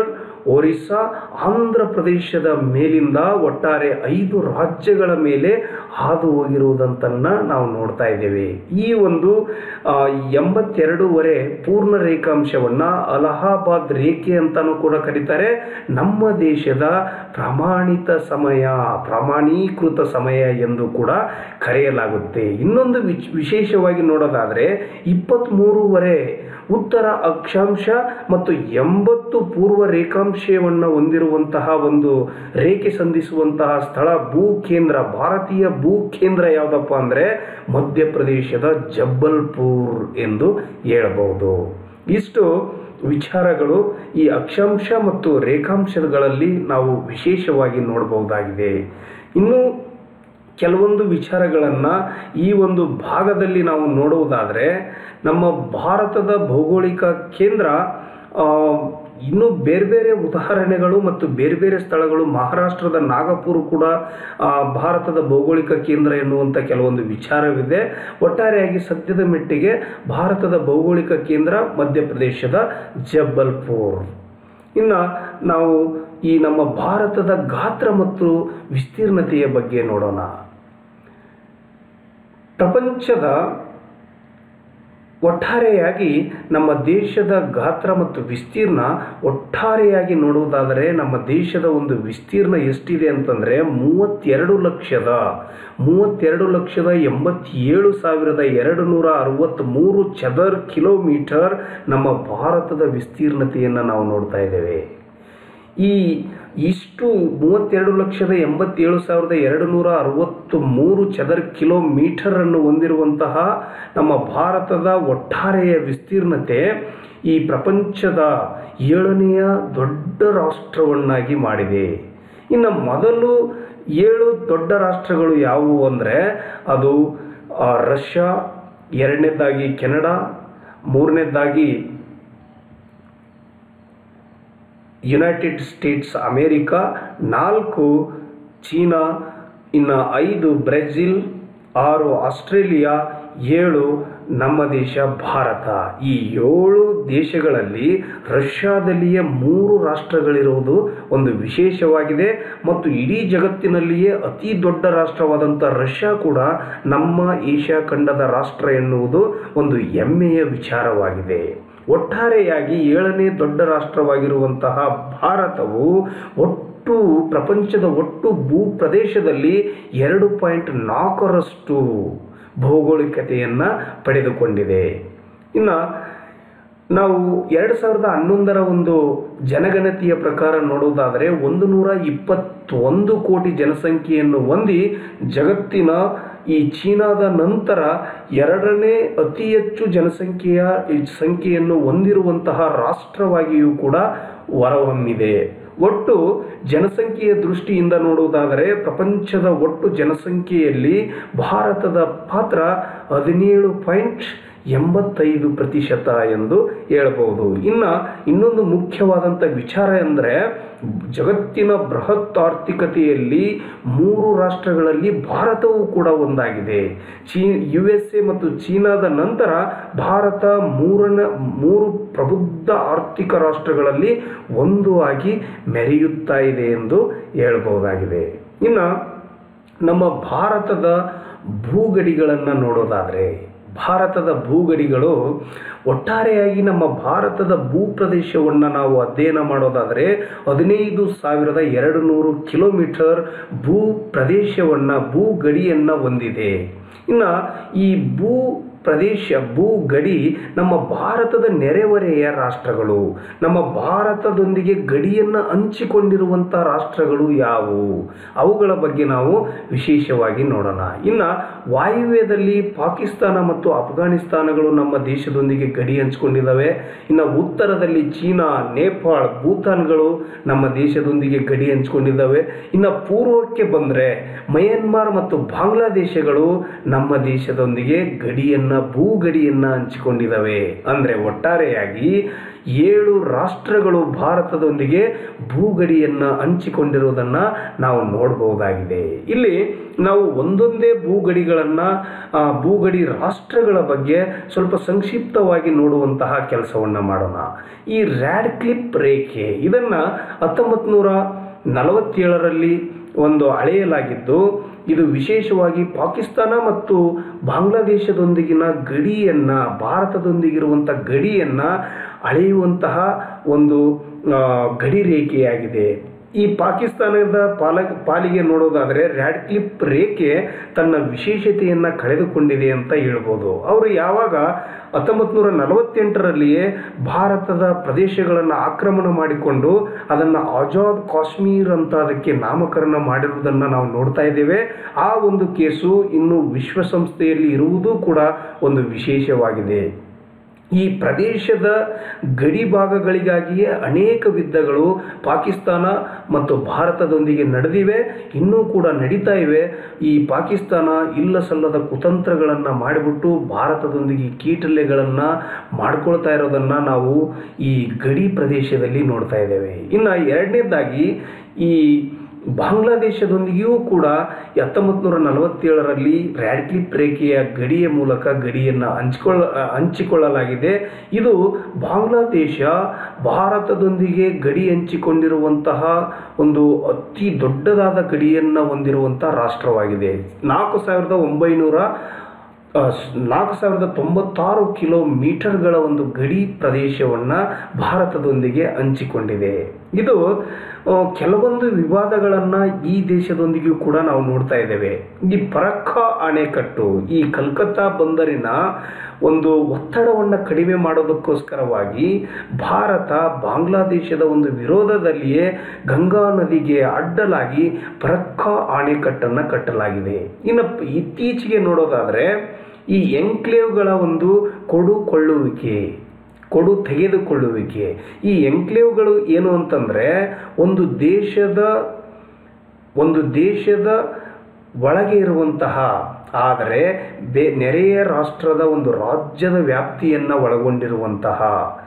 ಒರಿಸ್ಸಾ ಆಂಧ್ರ ಪ್ರದೇಶದ ಮೇಲಿಂದ ಒಟ್ಟಾರೆ ಐದು ರಾಜ್ಯಗಳ ಮೇಲೆ ಹಾದು ಹೋಗಿರುವುದಂತನ್ನ ನಾವು ನೋಡ್ತಾ ಇದ್ದೇವೆ ಈ ಒಂದು ಆ, ಎಂಬತ್ತೆರಡೂವರೆ ಪೂರ್ಣ ರೇಖಾಂಶವನ್ನ ಅಲಹಾಬಾದ್ ರೇಖೆ ಅಂತಾನೂ ಕೂಡ ಕರೀತಾರೆ ನಮ್ಮ ದೇಶದ ಪ್ರಮಾಣಿತ ಸಮಯ ಪ್ರಮಾಣೀಕೃತ ಸಮಯ ಎಂದು ಕೂಡ ಕರೆಯಲಾಗುತ್ತೆ ಇನ್ನೊಂದು ವಿಚ್ ವಿಶೇಷವಾಗಿ ನೋಡೋದಾದರೆ ಇಪ್ಪತ್ತ್ಮೂರುವರೆ ಉತ್ತರ ಅಕ್ಷಾಂಶ ಮತ್ತು ಎಂಬತ್ತು ಪೂರ್ವ ರೇಖಾಂಶವನ್ನು ಹೊಂದಿರುವಂತಹ ಒಂದು ರೇಖೆ ಸಂಧಿಸುವಂತಹ ಸ್ಥಳ ಭೂ ಕೇಂದ್ರ ಭಾರತೀಯ ಭೂ ಕೇಂದ್ರ ಯಾವುದಪ್ಪ ಅಂದರೆ ಮಧ್ಯಪ್ರದೇಶದ ಜಬ್ಬಲ್ಪುರ್ ಎಂದು ಹೇಳಬಹುದು ಇಷ್ಟು ವಿಚಾರಗಳು ಈ ಅಕ್ಷಾಂಶ ಮತ್ತು ರೇಖಾಂಶಗಳಲ್ಲಿ ನಾವು ವಿಶೇಷವಾಗಿ ನೋಡಬಹುದಾಗಿದೆ ಇನ್ನು ಕೆಲವೊಂದು ವಿಚಾರಗಳನ್ನು ಈ ಒಂದು ಭಾಗದಲ್ಲಿ ನಾವು ನೋಡುವುದಾದರೆ ನಮ್ಮ ಭಾರತದ ಭೌಗೋಳಿಕ ಕೇಂದ್ರ ಆ, ಇನ್ನೂ ಬೇರೆ ಬೇರೆ ಉದಾಹರಣೆಗಳು ಮತ್ತು ಬೇರೆ ಬೇರೆ ಸ್ಥಳಗಳು ಮಹಾರಾಷ್ಟ್ರದ ನಾಗಪುರ ಕೂಡ ಆ, ಭಾರತದ ಭೌಗೋಳಿಕ ಕೇಂದ್ರ ಎನ್ನುವಂಥ ಕೆಲವೊಂದು ವಿಚಾರವಿದೆ ಒಟ್ಟಾರೆಯಾಗಿ ಸದ್ಯದ ಮೆಟ್ಟಿಗೆ ಭಾರತದ ಭೌಗೋಳಿಕ ಕೇಂದ್ರ ಮಧ್ಯಪ್ರದೇಶದ ಜಬ್ಬಲ್ಪುರ್ ಇನ್ನು ನಾವು ಈ ನಮ್ಮ ಭಾರತದ ಗಾತ್ರ ಮತ್ತು ವಿಸ್ತೀರ್ಣತೆಯ ಬಗ್ಗೆ ನೋಡೋಣ ಪ್ರಪಂಚದ ಒಟ್ಟಾರೆಯಾಗಿ ನಮ್ಮ ದೇಶದ ಗಾತ್ರ ಮತ್ತು ವಿಸ್ತೀರ್ಣ ಒಟ್ಟಾರೆಯಾಗಿ ನೋಡುವುದಾದರೆ ನಮ್ಮ ದೇಶದ ಒಂದು ವಿಸ್ತೀರ್ಣ ಎಷ್ಟಿದೆ ಅಂತಂದರೆ ಮೂವತ್ತೆರಡು ಲಕ್ಷದ ಮೂವತ್ತೆರಡು ಲಕ್ಷದ ಎಂಬತ್ತೇಳು ಸಾವಿರದ ಎರಡು ನೂರ ಅರವತ್ತ್ಮೂರು ಚದರ್ ಕಿಲೋಮೀಟರ್ ನಮ್ಮ ಭಾರತದ ವಿಸ್ತೀರ್ಣತೆಯನ್ನು ನಾವು ನೋಡ್ತಾ ಇದ್ದೇವೆ ಈ ಇಷ್ಟು ಮೂವತ್ತೆರಡು ಲಕ್ಷದ ಎಂಬತ್ತೇಳು ಸಾವಿರದ ಎರಡು ನೂರ ಅರವತ್ತು ಮೂರು ಚದರ್ ಕಿಲೋಮೀಟರ್ ಅನ್ನು ಹೊಂದಿರುವಂತಹ ನಮ್ಮ ಭಾರತದ ಒಟ್ಟಾರೆಯ ವಿಸ್ತೀರ್ಣತೆ ಈ ಪ್ರಪಂಚದ ಏಳನೆಯ ದೊಡ್ಡ ರಾಷ್ಟ್ರವನ್ನಾಗಿ ಮಾಡಿದೆ ಇನ್ನು ಮೊದಲು ಏಳು ದೊಡ್ಡ ರಾಷ್ಟ್ರಗಳು ಯಾವುವು ಅಂದರೆ ಅದು ಆ, ರಷ್ಯಾ ಎರಡನೇದಾಗಿ ಕೆನಡಾ ಮೂರನೇದಾಗಿ ಯುನೈಟೆಡ್ ಸ್ಟೇಟ್ಸ್ ಅಮೇರಿಕಾ ನಾಲ್ಕು ಚೀನಾ ಇನ್ನು ಐದು ಬ್ರೆಜಿಲ್ ಆರು ಆಸ್ಟ್ರೇಲಿಯಾ ಏಳು ನಮ್ಮ ದೇಶ ಭಾರತ ಈ ಏಳು ದೇಶಗಳಲ್ಲಿ ರಷ್ಯಾದಲ್ಲಿಯೇ ಮೂರು ರಾಷ್ಟ್ರಗಳಿರುವುದು ಒಂದು ವಿಶೇಷವಾಗಿದೆ ಮತ್ತು ಇಡೀ ಜಗತ್ತಿನಲ್ಲಿಯೇ ಅತಿ ದೊಡ್ಡ ರಾಷ್ಟ್ರವಾದಂಥ ರಷ್ಯಾ ಕೂಡ ನಮ್ಮ ಏಷ್ಯಾ ಖಂಡದ ರಾಷ್ಟ್ರ ಎನ್ನುವುದು ಒಂದು ಹೆಮ್ಮೆಯ ವಿಚಾರವಾಗಿದೆ ಒಟ್ಟಾರೆಯಾಗಿ ಏಳನೇ ದೊಡ್ಡ ರಾಷ್ಟ್ರವಾಗಿರುವಂತಹ ಭಾರತವು ಒಟ್ಟು ಪ್ರಪಂಚದ ಒಟ್ಟು ಭೂ ಪ್ರದೇಶದಲ್ಲಿ ಎರಡು ಪಾಯಿಂಟ್ ನಾಲ್ಕರಷ್ಟು ಭೌಗೋಳಿಕತೆಯನ್ನು ಪಡೆದುಕೊಂಡಿದೆ ಇನ್ನು ನಾವು ಎರಡು ಸಾವಿರದ ಹನ್ನೊಂದರ ಒಂದು ಜನಗಣತಿಯ ಪ್ರಕಾರ ನೋಡುವುದಾದರೆ ಒಂದು ನೂರ ಇಪ್ಪತ್ತೊಂದು ಕೋಟಿ ಜನಸಂಖ್ಯೆಯನ್ನು ಹೊಂದಿ ಜಗತ್ತಿನ ಈ ಚೀನಾದ ನಂತರ ಎರಡನೇ ಅತಿ ಹೆಚ್ಚು ಜನಸಂಖ್ಯೆಯ ಈ ಸಂಖ್ಯೆಯನ್ನು ಹೊಂದಿರುವಂತಹ ರಾಷ್ಟ್ರವಾಗಿಯೂ ಕೂಡ ಹೊರಹೊಮ್ಮಿದೆ ಒಟ್ಟು ಜನಸಂಖ್ಯೆಯ ದೃಷ್ಟಿಯಿಂದ ನೋಡುವುದಾದರೆ ಪ್ರಪಂಚದ ಒಟ್ಟು ಜನಸಂಖ್ಯೆಯಲ್ಲಿ ಭಾರತದ ಪಾತ್ರ ಹದಿನೇಳು ಪಾಯಿಂಟ್ ಎಂಬತ್ತೈದು ಪ್ರತಿಶತ ಎಂದು ಹೇಳಬಹುದು ಇನ್ನು ಇನ್ನೊಂದು ಮುಖ್ಯವಾದಂಥ ವಿಚಾರ ಎಂದರೆ ಜಗತ್ತಿನ ಬೃಹತ್ ಆರ್ಥಿಕತೆಯಲ್ಲಿ ಮೂರು ರಾಷ್ಟ್ರಗಳಲ್ಲಿ ಭಾರತವು ಕೂಡ ಒಂದಾಗಿದೆ ಚೀ ಯು ಎಸ್ ಎ ಮತ್ತು ಚೀನಾದ ನಂತರ ಭಾರತ ಮೂರನ ಮೂರು ಪ್ರಬುದ್ಧ ಆರ್ಥಿಕ ರಾಷ್ಟ್ರಗಳಲ್ಲಿ ಒಂದು ಆಗಿ ಮೆರೆಯುತ್ತಾ ಇದೆ ಎಂದು ಹೇಳಬಹುದಾಗಿದೆ ಇನ್ನು ನಮ್ಮ ಭಾರತದ ಭೂಗಡಿಗಳನ್ನು ನೋಡೋದಾದರೆ ಭಾರತದ ಭೂಗಡಿಗಳು ಒಟ್ಟಾರೆಯಾಗಿ ನಮ್ಮ ಭಾರತದ ಭೂಪ್ರದೇಶವನ್ನು ನಾವು ಅಧ್ಯಯನ ಮಾಡೋದಾದರೆ ಹದಿನೈದು ಸಾವಿರದ ಎರಡು ನೂರು ಕಿಲೋಮೀಟರ್ ಭೂ ಪ್ರದೇಶವನ್ನು ಭೂಗಡಿಯನ್ನು ಹೊಂದಿದೆ ಇನ್ನು ಈ ಭೂ ಪ್ರದೇಶ ಭೂ ಗಡಿ ನಮ್ಮ ಭಾರತದ ನೆರೆಹೊರೆಯ ರಾಷ್ಟ್ರಗಳು ನಮ್ಮ ಭಾರತದೊಂದಿಗೆ ಗಡಿಯನ್ನು ಹಂಚಿಕೊಂಡಿರುವಂಥ ರಾಷ್ಟ್ರಗಳು ಯಾವುವು ಅವುಗಳ ಬಗ್ಗೆ ನಾವು ವಿಶೇಷವಾಗಿ ನೋಡೋಣ ಇನ್ನು ವಾಯುವ್ಯದಲ್ಲಿ ಪಾಕಿಸ್ತಾನ ಮತ್ತು ಅಫ್ಘಾನಿಸ್ತಾನಗಳು ನಮ್ಮ ದೇಶದೊಂದಿಗೆ ಗಡಿ ಹಂಚಿಕೊಂಡಿದ್ದಾವೆ ಇನ್ನು ಉತ್ತರದಲ್ಲಿ ಚೀನಾ ನೇಪಾಳ ಭೂತಾನ್ಗಳು ನಮ್ಮ ದೇಶದೊಂದಿಗೆ ಗಡಿ ಹಂಚಿಕೊಂಡಿದ್ದಾವೆ ಇನ್ನು ಪೂರ್ವಕ್ಕೆ ಬಂದರೆ ಮಯನ್ಮಾರ್ ಮತ್ತು ಬಾಂಗ್ಲಾದೇಶಗಳು ನಮ್ಮ ದೇಶದೊಂದಿಗೆ ಗಡಿಯನ್ನು ಭೂಗಡಿಯನ್ನು ಹಂಚಿಕೊಂಡಿದ್ದಾವೆ ಅಂದರೆ ಒಟ್ಟಾರೆಯಾಗಿ ಏಳು ರಾಷ್ಟ್ರಗಳು ಭಾರತದೊಂದಿಗೆ ಭೂಗಡಿಯನ್ನು ಹಂಚಿಕೊಂಡಿರುವುದನ್ನು ನಾವು ನೋಡಬಹುದಾಗಿದೆ ಇಲ್ಲಿ ನಾವು ಒಂದೊಂದೇ ಭೂಗಡಿಗಳನ್ನು ಭೂಗಡಿ ರಾಷ್ಟ್ರಗಳ ಬಗ್ಗೆ ಸ್ವಲ್ಪ ಸಂಕ್ಷಿಪ್ತವಾಗಿ ನೋಡುವಂತಹ ಕೆಲಸವನ್ನು ಮಾಡೋಣ ಈ ರ್ಯಾಡ್ ಕ್ಲಿಪ್ ರೇಖೆ ಇದನ್ನು ಹತ್ತೊಂಬತ್ತು ನೂರ ನಲವತ್ತೇಳರಲ್ಲಿ ಒಂದು ಅಳೆಯಲಾಗಿದ್ದು ಇದು ವಿಶೇಷವಾಗಿ ಪಾಕಿಸ್ತಾನ ಮತ್ತು ಬಾಂಗ್ಲಾದೇಶದೊಂದಿಗಿನ ಗಡಿಯನ್ನು ಭಾರತದೊಂದಿಗಿರುವಂಥ ಗಡಿಯನ್ನು ಅಳೆಯುವಂತಹ ಒಂದು ಆ, ಗಡಿ ರೇಖೆಯಾಗಿದೆ ಈ ಪಾಕಿಸ್ತಾನದ ಪಾಲ ಪಾಲಿಗೆ ನೋಡೋದಾದರೆ ರ್ಯಾಡ್ ಕ್ಲಿಪ್ ರೇಖೆ ತನ್ನ ವಿಶೇಷತೆಯನ್ನು ಕಳೆದುಕೊಂಡಿದೆ ಅಂತ ಹೇಳ್ಬೋದು ಅವರು ಯಾವಾಗ ಹತ್ತೊಂಬತ್ತು ನೂರ ನಲವತ್ತೆಂಟರಲ್ಲಿಯೇ ಭಾರತದ ಪ್ರದೇಶಗಳನ್ನು ಆಕ್ರಮಣ ಮಾಡಿಕೊಂಡು ಅದನ್ನು ಆಜಾದ್ ಕಾಶ್ಮೀರ್ ಅಂತ ಅದಕ್ಕೆ ನಾಮಕರಣ ಮಾಡಿರುವುದನ್ನು ನಾವು ನೋಡ್ತಾ ಇದ್ದೇವೆ ಆ ಒಂದು ಕೇಸು ಇನ್ನು ವಿಶ್ವಸಂಸ್ಥೆಯಲ್ಲಿ ಇರುವುದೂ ಕೂಡ ಒಂದು ವಿಶೇಷವಾಗಿದೆ ಈ ಪ್ರದೇಶದ ಗಡಿ ಭಾಗಗಳಿಗಾಗಿಯೇ ಅನೇಕ ಯುದ್ಧಗಳು ಪಾಕಿಸ್ತಾನ ಮತ್ತು ಭಾರತದೊಂದಿಗೆ ನಡೆದಿವೆ ಇನ್ನೂ ಕೂಡ ನಡೀತಾ ಇವೆ ಈ ಪಾಕಿಸ್ತಾನ ಇಲ್ಲ ಸಲ್ಲದ ಕುತಂತ್ರಗಳನ್ನು ಮಾಡಿಬಿಟ್ಟು ಭಾರತದೊಂದಿಗೆ ಕೀಟಲೆಗಳನ್ನು ಮಾಡ್ಕೊಳ್ತಾ ಇರೋದನ್ನು ನಾವು ಈ ಗಡಿ ಪ್ರದೇಶದಲ್ಲಿ ನೋಡ್ತಾ ಇದ್ದೇವೆ ಇನ್ನು ಎರಡನೇದಾಗಿ ಈ ಬಾಂಗ್ಲಾದೇಶದೊಂದಿಗೆಯೂ ಕೂಡ ಹತ್ತೊಂಬತ್ತು ನೂರ ನಲವತ್ತೇಳರಲ್ಲಿ ರ್ಯಾಡ್ಕ್ಲಿಪ್ ರೇಖೆಯ ಗಡಿಯ ಮೂಲಕ ಗಡಿಯನ್ನು ಹಂಚಿಕೊಳ್ಳ ಹಂಚಿಕೊಳ್ಳಲಾಗಿದೆ ಇದು ಬಾಂಗ್ಲಾದೇಶ ಭಾರತದೊಂದಿಗೆ ಗಡಿ ಹಂಚಿಕೊಂಡಿರುವಂತಹ ಒಂದು ಅತಿ ದೊಡ್ಡದಾದ ಗಡಿಯನ್ನು ಹೊಂದಿರುವಂಥ ರಾಷ್ಟ್ರವಾಗಿದೆ ನಾಲ್ಕು ಸಾವಿರದ ಒಂಬೈನೂರ ಆ, ಸ್- ನಾಲ್ಕು ಸಾವಿರದ ತೊಂಬತ್ತಾರು ಕಿಲೋಮೀಟರ್ಗಳ ಒಂದು ಗಡಿ ಪ್ರದೇಶವನ್ನು ಭಾರತದೊಂದಿಗೆ ಹಂಚಿಕೊಂಡಿದೆ ಇದು ಆ, ಕೆಲವೊಂದು ವಿವಾದಗಳನ್ನು ಈ ದೇಶದೊಂದಿಗೂ ಕೂಡ ನಾವು ನೋಡ್ತಾ ಇದ್ದೇವೆ ಈ ಪರಕ್ಕ ಅಣೆಕಟ್ಟು ಈ ಕಲ್ಕತ್ತಾ ಬಂದರಿನ ಒಂದು ಒತ್ತಡವನ್ನು ಕಡಿಮೆ ಮಾಡೋದಕ್ಕೋಸ್ಕರವಾಗಿ ಭಾರತ ಬಾಂಗ್ಲಾದೇಶದ ಒಂದು ವಿರೋಧದಲ್ಲಿಯೇ ಗಂಗಾ ನದಿಗೆ ಅಡ್ಡಲಾಗಿ ಪರಕ್ಕ ಅಣೆಕಟ್ಟನ್ನು ಕಟ್ಟಲಾಗಿದೆ ಇನ್ನು ಪ್- ಇತ್ತೀಚೆಗೆ ನೋಡೋದಾದರೆ ಈ ಎಂಕ್ಲೇವ್ಗಳ ಒಂದು ಕೊಡುಕೊಳ್ಳುವಿಕೆ ಕೊಡು ತೆಗೆದುಕೊಳ್ಳುವಿಕೆ ಈ ಎಂಕ್ಲೇವ್ಗಳು ಏನು ಅಂತಂದರೆ ಒಂದು ದೇಶದ ಒಂದು ದೇಶದ ಒಳಗೆ ಇರುವಂತಹ ಆದರೆ ಬೇ ನೆರೆಯ ರಾಷ್ಟ್ರದ ಒಂದು ರಾಜ್ಯದ ವ್ಯಾಪ್ತಿಯನ್ನು ಒಳಗೊಂಡಿರುವಂತಹ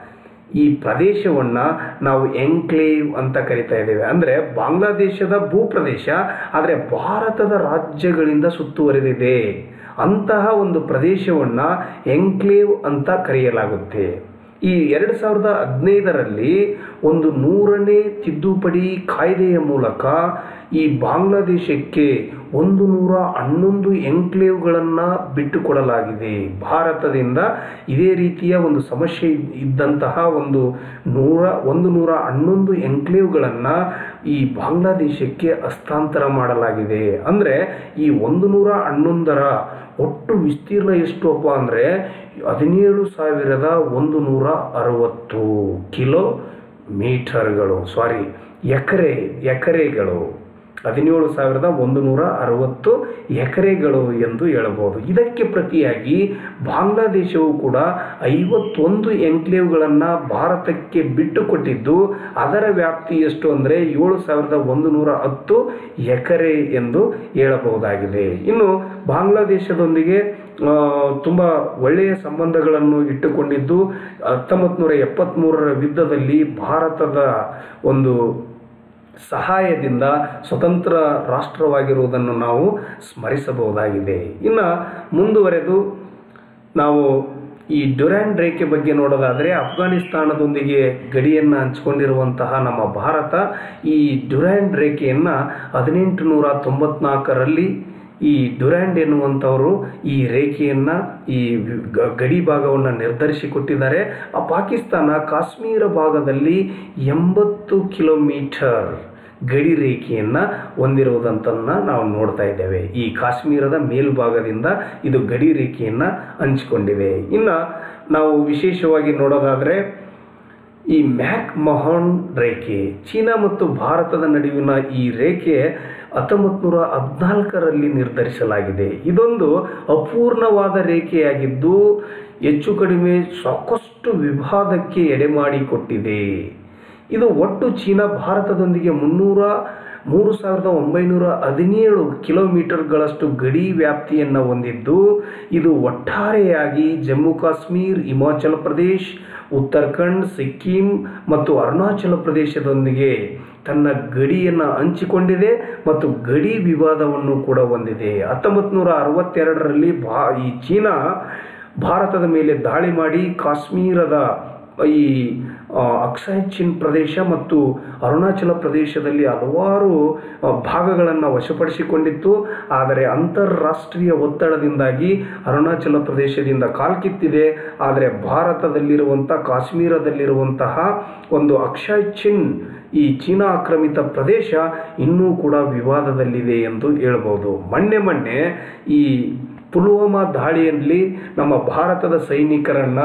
ಈ ಪ್ರದೇಶವನ್ನು ನಾವು ಎಂಕ್ಲೇವ್ ಅಂತ ಕರಿತಾ ಇದ್ದೇವೆ ಅಂದರೆ ಬಾಂಗ್ಲಾದೇಶದ ಭೂಪ್ರದೇಶ ಆದರೆ ಭಾರತದ ರಾಜ್ಯಗಳಿಂದ ಸುತ್ತುವರೆದಿದೆ ಅಂತಹ ಒಂದು ಪ್ರದೇಶವನ್ನು ಎಂಕ್ಲೇವ್ ಅಂತ ಕರೆಯಲಾಗುತ್ತೆ ಈ ಎರಡು ಸಾವಿರದ ಹದಿನೈದರಲ್ಲಿ ಒಂದು ನೂರನೇ ತಿದ್ದುಪಡಿ ಕಾಯ್ದೆಯ ಮೂಲಕ ಈ ಬಾಂಗ್ಲಾದೇಶಕ್ಕೆ ಒಂದು ನೂರ ಹನ್ನೊಂದು ಎಂಕ್ಲೇವ್ಗಳನ್ನು ಬಿಟ್ಟುಕೊಡಲಾಗಿದೆ ಭಾರತದಿಂದ ಇದೇ ರೀತಿಯ ಒಂದು ಸಮಸ್ಯೆ ಇದ್- ಇದ್ದಂತಹ ಒಂದು ನೂರ ಒಂದು ನೂರ ಹನ್ನೊಂದು ಎಂಕ್ಲೇವ್ಗಳನ್ನು ಈ ಬಾಂಗ್ಲಾದೇಶಕ್ಕೆ ಹಸ್ತಾಂತರ ಮಾಡಲಾಗಿದೆ ಅಂದರೆ ಈ ಒಂದು ನೂರ ಹನ್ನೊಂದರ ಒಟ್ಟು ವಿಸ್ತೀರ್ಣ ಎಷ್ಟು ಅಪ್ಪ ಅಂದರೆ ಹದಿನೇಳು ಸಾವಿರದ ಒಂದು ನೂರ ಅರವತ್ತು ಕಿಲೋ ಮೀಟರ್ಗಳು ಸಾರಿ ಎಕರೆ ಎಕರೆಗಳು ಹದಿನೇಳು ಸಾವಿರದ ಒಂದು ನೂರ ಅರವತ್ತು ಎಕರೆಗಳು ಎಂದು ಹೇಳಬಹುದು ಇದಕ್ಕೆ ಪ್ರತಿಯಾಗಿ ಬಾಂಗ್ಲಾದೇಶವು ಕೂಡ ಐವತ್ತೊಂದು ಎನ್ಕ್ಲೇವ್ಗಳನ್ನು ಭಾರತಕ್ಕೆ ಬಿಟ್ಟುಕೊಟ್ಟಿದ್ದು ಅದರ ವ್ಯಾಪ್ತಿ ಎಷ್ಟು ಅಂದರೆ ಏಳು ಸಾವಿರದ ಒಂದು ನೂರ ಹತ್ತು ಎಕರೆ ಎಂದು ಹೇಳಬಹುದಾಗಿದೆ ಇನ್ನು ಬಾಂಗ್ಲಾದೇಶದೊಂದಿಗೆ ಆ, ತುಂಬ ಒಳ್ಳೆಯ ಸಂಬಂಧಗಳನ್ನು ಇಟ್ಟುಕೊಂಡಿದ್ದು ಹತ್ತೊಂಬತ್ತು ನೂರ ಎಪ್ಪತ್ತ್ಮೂರರ ಯುದ್ಧದಲ್ಲಿ ಭಾರತದ ಒಂದು ಸಹಾಯದಿಂದ ಸ್ವತಂತ್ರ ರಾಷ್ಟ್ರವಾಗಿರುವುದನ್ನು ನಾವು ಸ್ಮರಿಸಬಹುದಾಗಿದೆ ಇನ್ನು ಮುಂದುವರೆದು ನಾವು ಈ ಡ್ಯುರ್ಯಾಂಡ್ ರೇಖೆ ಬಗ್ಗೆ ನೋಡೋದಾದರೆ ಅಫ್ಘಾನಿಸ್ತಾನದೊಂದಿಗೆ ಗಡಿಯನ್ನು ಹಂಚಿಕೊಂಡಿರುವಂತಹ ನಮ್ಮ ಭಾರತ ಈ ಡ್ಯುರ್ಯಾಂಡ್ ರೇಖೆಯನ್ನು ಹದಿನೆಂಟು ನೂರ ತೊಂಬತ್ನಾಲ್ಕರಲ್ಲಿ ಈ ಡ್ಯುರ್ಯಾಂಡ್ ಎನ್ನುವಂಥವರು ಈ ರೇಖೆಯನ್ನು ಈ ಗ- ಗಡಿ ಭಾಗವನ್ನು ನಿರ್ಧರಿಸಿಕೊಟ್ಟಿದ್ದಾರೆ ಆ ಪಾಕಿಸ್ತಾನ ಕಾಶ್ಮೀರ ಭಾಗದಲ್ಲಿ ಎಂಬತ್ತು ಕಿಲೋಮೀಟರ್ ಗಡಿ ರೇಖೆಯನ್ನು ಹೊಂದಿರುವುದಂತನ್ನ ನಾವು ನೋಡ್ತಾ ಇದ್ದೇವೆ ಈ ಕಾಶ್ಮೀರದ ಮೇಲ್ಭಾಗದಿಂದ ಇದು ಗಡಿ ರೇಖೆಯನ್ನು ಹಂಚಿಕೊಂಡಿದೆ ಇನ್ನು ನಾವು ವಿಶೇಷವಾಗಿ ನೋಡೋದಾದರೆ ಈ ಮ್ಯಾಕ್ ಮಹಾನ್ ರೇಖೆ ಚೀನಾ ಮತ್ತು ಭಾರತದ ನಡುವಿನ ಈ ರೇಖೆ ಹತ್ತೊಂಬತ್ತು ನೂರ ಹದಿನಾಲ್ಕರಲ್ಲಿ ನಿರ್ಧರಿಸಲಾಗಿದೆ ಇದೊಂದು ಅಪೂರ್ಣವಾದ ರೇಖೆಯಾಗಿದ್ದು ಹೆಚ್ಚು ಕಡಿಮೆ ಸಾಕಷ್ಟು ವಿವಾದಕ್ಕೆ ಎಡೆಮಾಡಿಕೊಟ್ಟಿದೆ ಇದು ಒಟ್ಟು ಚೀನಾ ಭಾರತದೊಂದಿಗೆ ಮುನ್ನೂರ ಮೂರು ಸಾವಿರದ ಒಂಬೈನೂರ ಹದಿನೇಳು ಕಿಲೋಮೀಟರ್ಗಳಷ್ಟು ಗಡಿ ವ್ಯಾಪ್ತಿಯನ್ನು ಹೊಂದಿದ್ದು ಇದು ಒಟ್ಟಾರೆಯಾಗಿ ಜಮ್ಮು ಕಾಶ್ಮೀರ್ ಹಿಮಾಚಲ ಪ್ರದೇಶ್ ಉತ್ತರಾಖಂಡ್ ಸಿಕ್ಕಿಂ ಮತ್ತು ಅರುಣಾಚಲ ಪ್ರದೇಶದೊಂದಿಗೆ ತನ್ನ ಗಡಿಯನ್ನು ಹಂಚಿಕೊಂಡಿದೆ ಮತ್ತು ಗಡಿ ವಿವಾದವನ್ನು ಕೂಡ ಹೊಂದಿದೆ ಹತ್ತೊಂಬತ್ತು ನೂರ ಅರವತ್ತೆರಡರಲ್ಲಿ ಭಾ ಈ ಚೀನಾ ಭಾರತದ ಮೇಲೆ ದಾಳಿ ಮಾಡಿ ಕಾಶ್ಮೀರದ ಈ ಆ, ಅಕ್ಸಾಯ್ ಚಿನ್ ಪ್ರದೇಶ ಮತ್ತು ಅರುಣಾಚಲ ಪ್ರದೇಶದಲ್ಲಿ ಹಲವಾರು ಭಾಗಗಳನ್ನು ವಶಪಡಿಸಿಕೊಂಡಿತ್ತು ಆದರೆ ಅಂತಾರಾಷ್ಟ್ರೀಯ ಒತ್ತಡದಿಂದಾಗಿ ಅರುಣಾಚಲ ಪ್ರದೇಶದಿಂದ ಕಾಲ್ಕಿತ್ತಿದೆ ಆದರೆ ಭಾರತದಲ್ಲಿರುವಂಥ ಕಾಶ್ಮೀರದಲ್ಲಿರುವಂತಹ ಒಂದು ಅಕ್ಷಯ್ ಚಿನ್ ಈ ಚೀನಾ ಆಕ್ರಮಿತ ಪ್ರದೇಶ ಇನ್ನೂ ಕೂಡ ವಿವಾದದಲ್ಲಿದೆ ಎಂದು ಹೇಳ್ಬೋದು ಮೊನ್ನೆ ಮೊನ್ನೆ ಈ ಪುಲ್ವಾಮಾ ದಾಳಿಯಲ್ಲಿ ನಮ್ಮ ಭಾರತದ ಸೈನಿಕರನ್ನು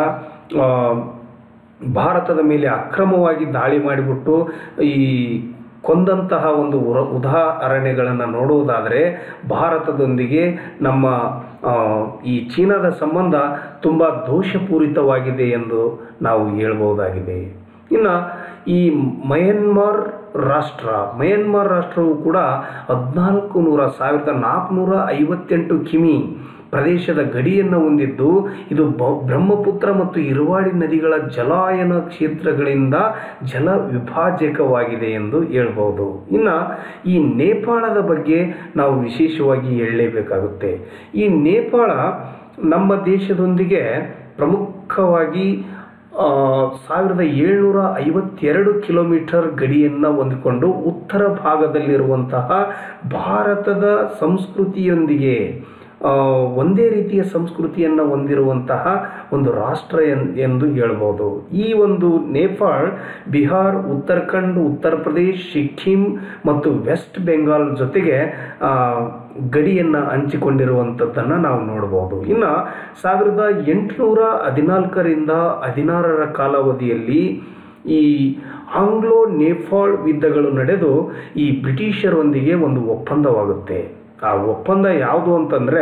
ಭಾರತದ ಮೇಲೆ ಅಕ್ರಮವಾಗಿ ದಾಳಿ ಮಾಡಿಬಿಟ್ಟು ಈ ಕೊಂದಂತಹ ಒಂದು ಉರ ಉದಾಹರಣೆಗಳನ್ನು ನೋಡುವುದಾದರೆ ಭಾರತದೊಂದಿಗೆ ನಮ್ಮ ಆ, ಈ ಚೀನಾದ ಸಂಬಂಧ ತುಂಬ ದೋಷಪೂರಿತವಾಗಿದೆ ಎಂದು ನಾವು ಹೇಳ್ಬೋದಾಗಿದೆ ಇನ್ನು ಈ ಮಯನ್ಮಾರ್ ರಾಷ್ಟ್ರ ಮಯನ್ಮಾರ್ ರಾಷ್ಟ್ರವು ಕೂಡ ಹದಿನಾಲ್ಕು ನೂರ ಸಾವಿರದ ನಾಲ್ಕುನೂರ ಐವತ್ತೆಂಟು ಕಿಮಿ ಪ್ರದೇಶದ ಗಡಿಯನ್ನು ಹೊಂದಿದ್ದು ಇದು ಬ- ಬ್ರಹ್ಮಪುತ್ರ ಮತ್ತು ಇರುವಾಡಿ ನದಿಗಳ ಜಲಾಯನ ಕ್ಷೇತ್ರಗಳಿಂದ ಜಲ ವಿಭಾಜಕವಾಗಿದೆ ಎಂದು ಹೇಳ್ಬೋದು ಇನ್ನು ಈ ನೇಪಾಳದ ಬಗ್ಗೆ ನಾವು ವಿಶೇಷವಾಗಿ ಹೇಳಲೇಬೇಕಾಗುತ್ತೆ ಈ ನೇಪಾಳ ನಮ್ಮ ದೇಶದೊಂದಿಗೆ ಪ್ರಮುಖವಾಗಿ ಆ, ಸಾವಿರದ ಏಳ್ನೂರ ಐವತ್ತೆರಡು ಕಿಲೋಮೀಟರ್ ಗಡಿಯನ್ನು ಹೊಂದಿಕೊಂಡು ಉತ್ತರ ಭಾಗದಲ್ಲಿರುವಂತಹ ಭಾರತದ ಸಂಸ್ಕೃತಿಯೊಂದಿಗೆ ಆ, ಒಂದೇ ರೀತಿಯ ಸಂಸ್ಕೃತಿಯನ್ನು ಹೊಂದಿರುವಂತಹ ಒಂದು ರಾಷ್ಟ್ರ ಎನ್- ಎಂದು ಹೇಳ್ಬೋದು ಈ ಒಂದು ನೇಪಾಳ್ ಬಿಹಾರ್ ಉತ್ತರಾಖಂಡ್ ಉತ್ತರ ಪ್ರದೇಶ್ ಸಿಕ್ಕಿಂ ಮತ್ತು ವೆಸ್ಟ್ ಬೆಂಗಾಲ್ ಜೊತೆಗೆ ಆ, ಗಡಿಯನ್ನು ಹಂಚಿಕೊಂಡಿರುವಂಥದ್ದನ್ನು ನಾವು ನೋಡ್ಬೋದು ಇನ್ನು ಸಾವಿರದ ಎಂಟುನೂರ ಹದಿನಾಲ್ಕರಿಂದ ಹದಿನಾರರ ಕಾಲಾವಧಿಯಲ್ಲಿ ಈ ಆಂಗ್ಲೋ ನೇಪಾಳ್ ಯುದ್ಧಗಳು ನಡೆದು ಈ ಬ್ರಿಟಿಷರೊಂದಿಗೆ ಒಂದು ಒಪ್ಪಂದವಾಗುತ್ತೆ ಆ ಒಪ್ಪಂದ ಯಾವುದು ಅಂತಂದರೆ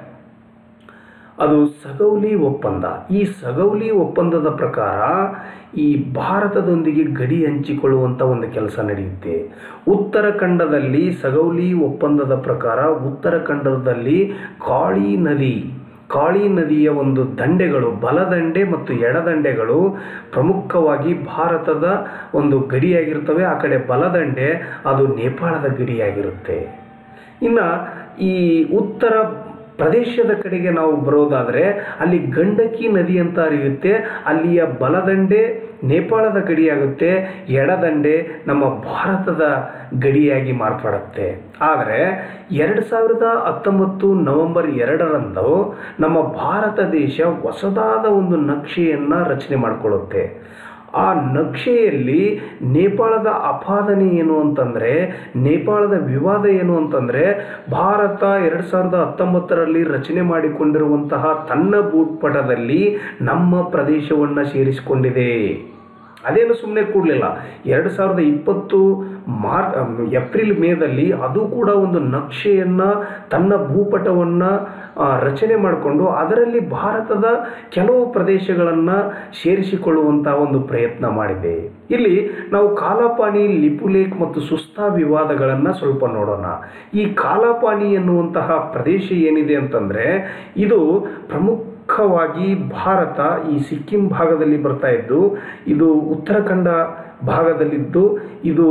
ಅದು ಸಗೌಲಿ ಒಪ್ಪಂದ ಈ ಸಗೌಲಿ ಒಪ್ಪಂದದ ಪ್ರಕಾರ ಈ ಭಾರತದೊಂದಿಗೆ ಗಡಿ ಹಂಚಿಕೊಳ್ಳುವಂಥ ಒಂದು ಕೆಲಸ ನಡೆಯುತ್ತೆ ಉತ್ತರಾಖಂಡದಲ್ಲಿ ಸಗೌಲಿ ಒಪ್ಪಂದದ ಪ್ರಕಾರ ಉತ್ತರಾಖಂಡದಲ್ಲಿ ಕಾಳಿ ನದಿ ಕಾಳಿ ನದಿಯ ಒಂದು ದಂಡೆಗಳು ಬಲದಂಡೆ ಮತ್ತು ಎಡದಂಡೆಗಳು ಪ್ರಮುಖವಾಗಿ ಭಾರತದ ಒಂದು ಗಡಿಯಾಗಿರ್ತವೆ ಆ ಕಡೆ ಬಲದಂಡೆ ಅದು ನೇಪಾಳದ ಗಡಿಯಾಗಿರುತ್ತೆ ಇನ್ನು ಈ ಉತ್ತರ ಪ್ರದೇಶದ ಕಡೆಗೆ ನಾವು ಬರೋದಾದರೆ ಅಲ್ಲಿ ಗಂಡಕಿ ನದಿ ಅಂತ ಹರಿಯುತ್ತೆ ಅಲ್ಲಿಯ ಬಲದಂಡೆ ನೇಪಾಳದ ಗಡಿಯಾಗುತ್ತೆ ಎಡದಂಡೆ ನಮ್ಮ ಭಾರತದ ಗಡಿಯಾಗಿ ಮಾರ್ಪಡುತ್ತೆ ಆದರೆ ಎರಡು ಸಾವಿರದ ಹತ್ತೊಂಬತ್ತು ನವೆಂಬರ್ ಎರಡರಂದು ನಮ್ಮ ಭಾರತ ದೇಶ ಹೊಸದಾದ ಒಂದು ನಕ್ಷೆಯನ್ನು ರಚನೆ ಮಾಡಿಕೊಳ್ಳುತ್ತೆ ಆ ನಕ್ಷೆಯಲ್ಲಿ ನೇಪಾಳದ ಅಪಾದನೆ ಏನು ಅಂತಂದರೆ ನೇಪಾಳದ ವಿವಾದ ಏನು ಅಂತಂದರೆ ಭಾರತ ಎರಡು ಸಾವಿರದ ಹತ್ತೊಂಬತ್ತರಲ್ಲಿ ರಚನೆ ಮಾಡಿಕೊಂಡಿರುವಂತಹ ತನ್ನ ಭೂಪಟದಲ್ಲಿ ನಮ್ಮ ಪ್ರದೇಶವನ್ನು ಸೇರಿಸಿಕೊಂಡಿದೆ ಅದೇನು ಸುಮ್ಮನೆ ಕೂಡಲಿಲ್ಲ ಎರಡು ಸಾವಿರದ ಇಪ್ಪತ್ತು ಮಾರ್ ಏಪ್ರಿಲ್ ಮೇದಲ್ಲಿ ಅದು ಕೂಡ ಒಂದು ನಕ್ಷೆಯನ್ನು ತನ್ನ ಭೂಪಟವನ್ನು ರಚನೆ ಮಾಡಿಕೊಂಡು ಅದರಲ್ಲಿ ಭಾರತದ ಕೆಲವು ಪ್ರದೇಶಗಳನ್ನು ಸೇರಿಸಿಕೊಳ್ಳುವಂಥ ಒಂದು ಪ್ರಯತ್ನ ಮಾಡಿದೆ ಇಲ್ಲಿ ನಾವು ಕಾಲಾಪಾನಿ ಲಿಪುಲೇಕ್ ಮತ್ತು ಸುಸ್ತಾ ವಿವಾದಗಳನ್ನು ಸ್ವಲ್ಪ ನೋಡೋಣ ಈ ಕಾಲಾಪಾನಿ ಎನ್ನುವಂತಹ ಪ್ರದೇಶ ಏನಿದೆ ಅಂತಂದರೆ ಇದು ಪ್ರಮುಖ ಮುಖ್ಯವಾಗಿ ಭಾರತ ಈ ಸಿಕ್ಕಿಂ ಭಾಗದಲ್ಲಿ ಬರ್ತಾ ಇದ್ದು ಇದು ಉತ್ತರಾಖಂಡ ಭಾಗದಲ್ಲಿದ್ದು ಇದು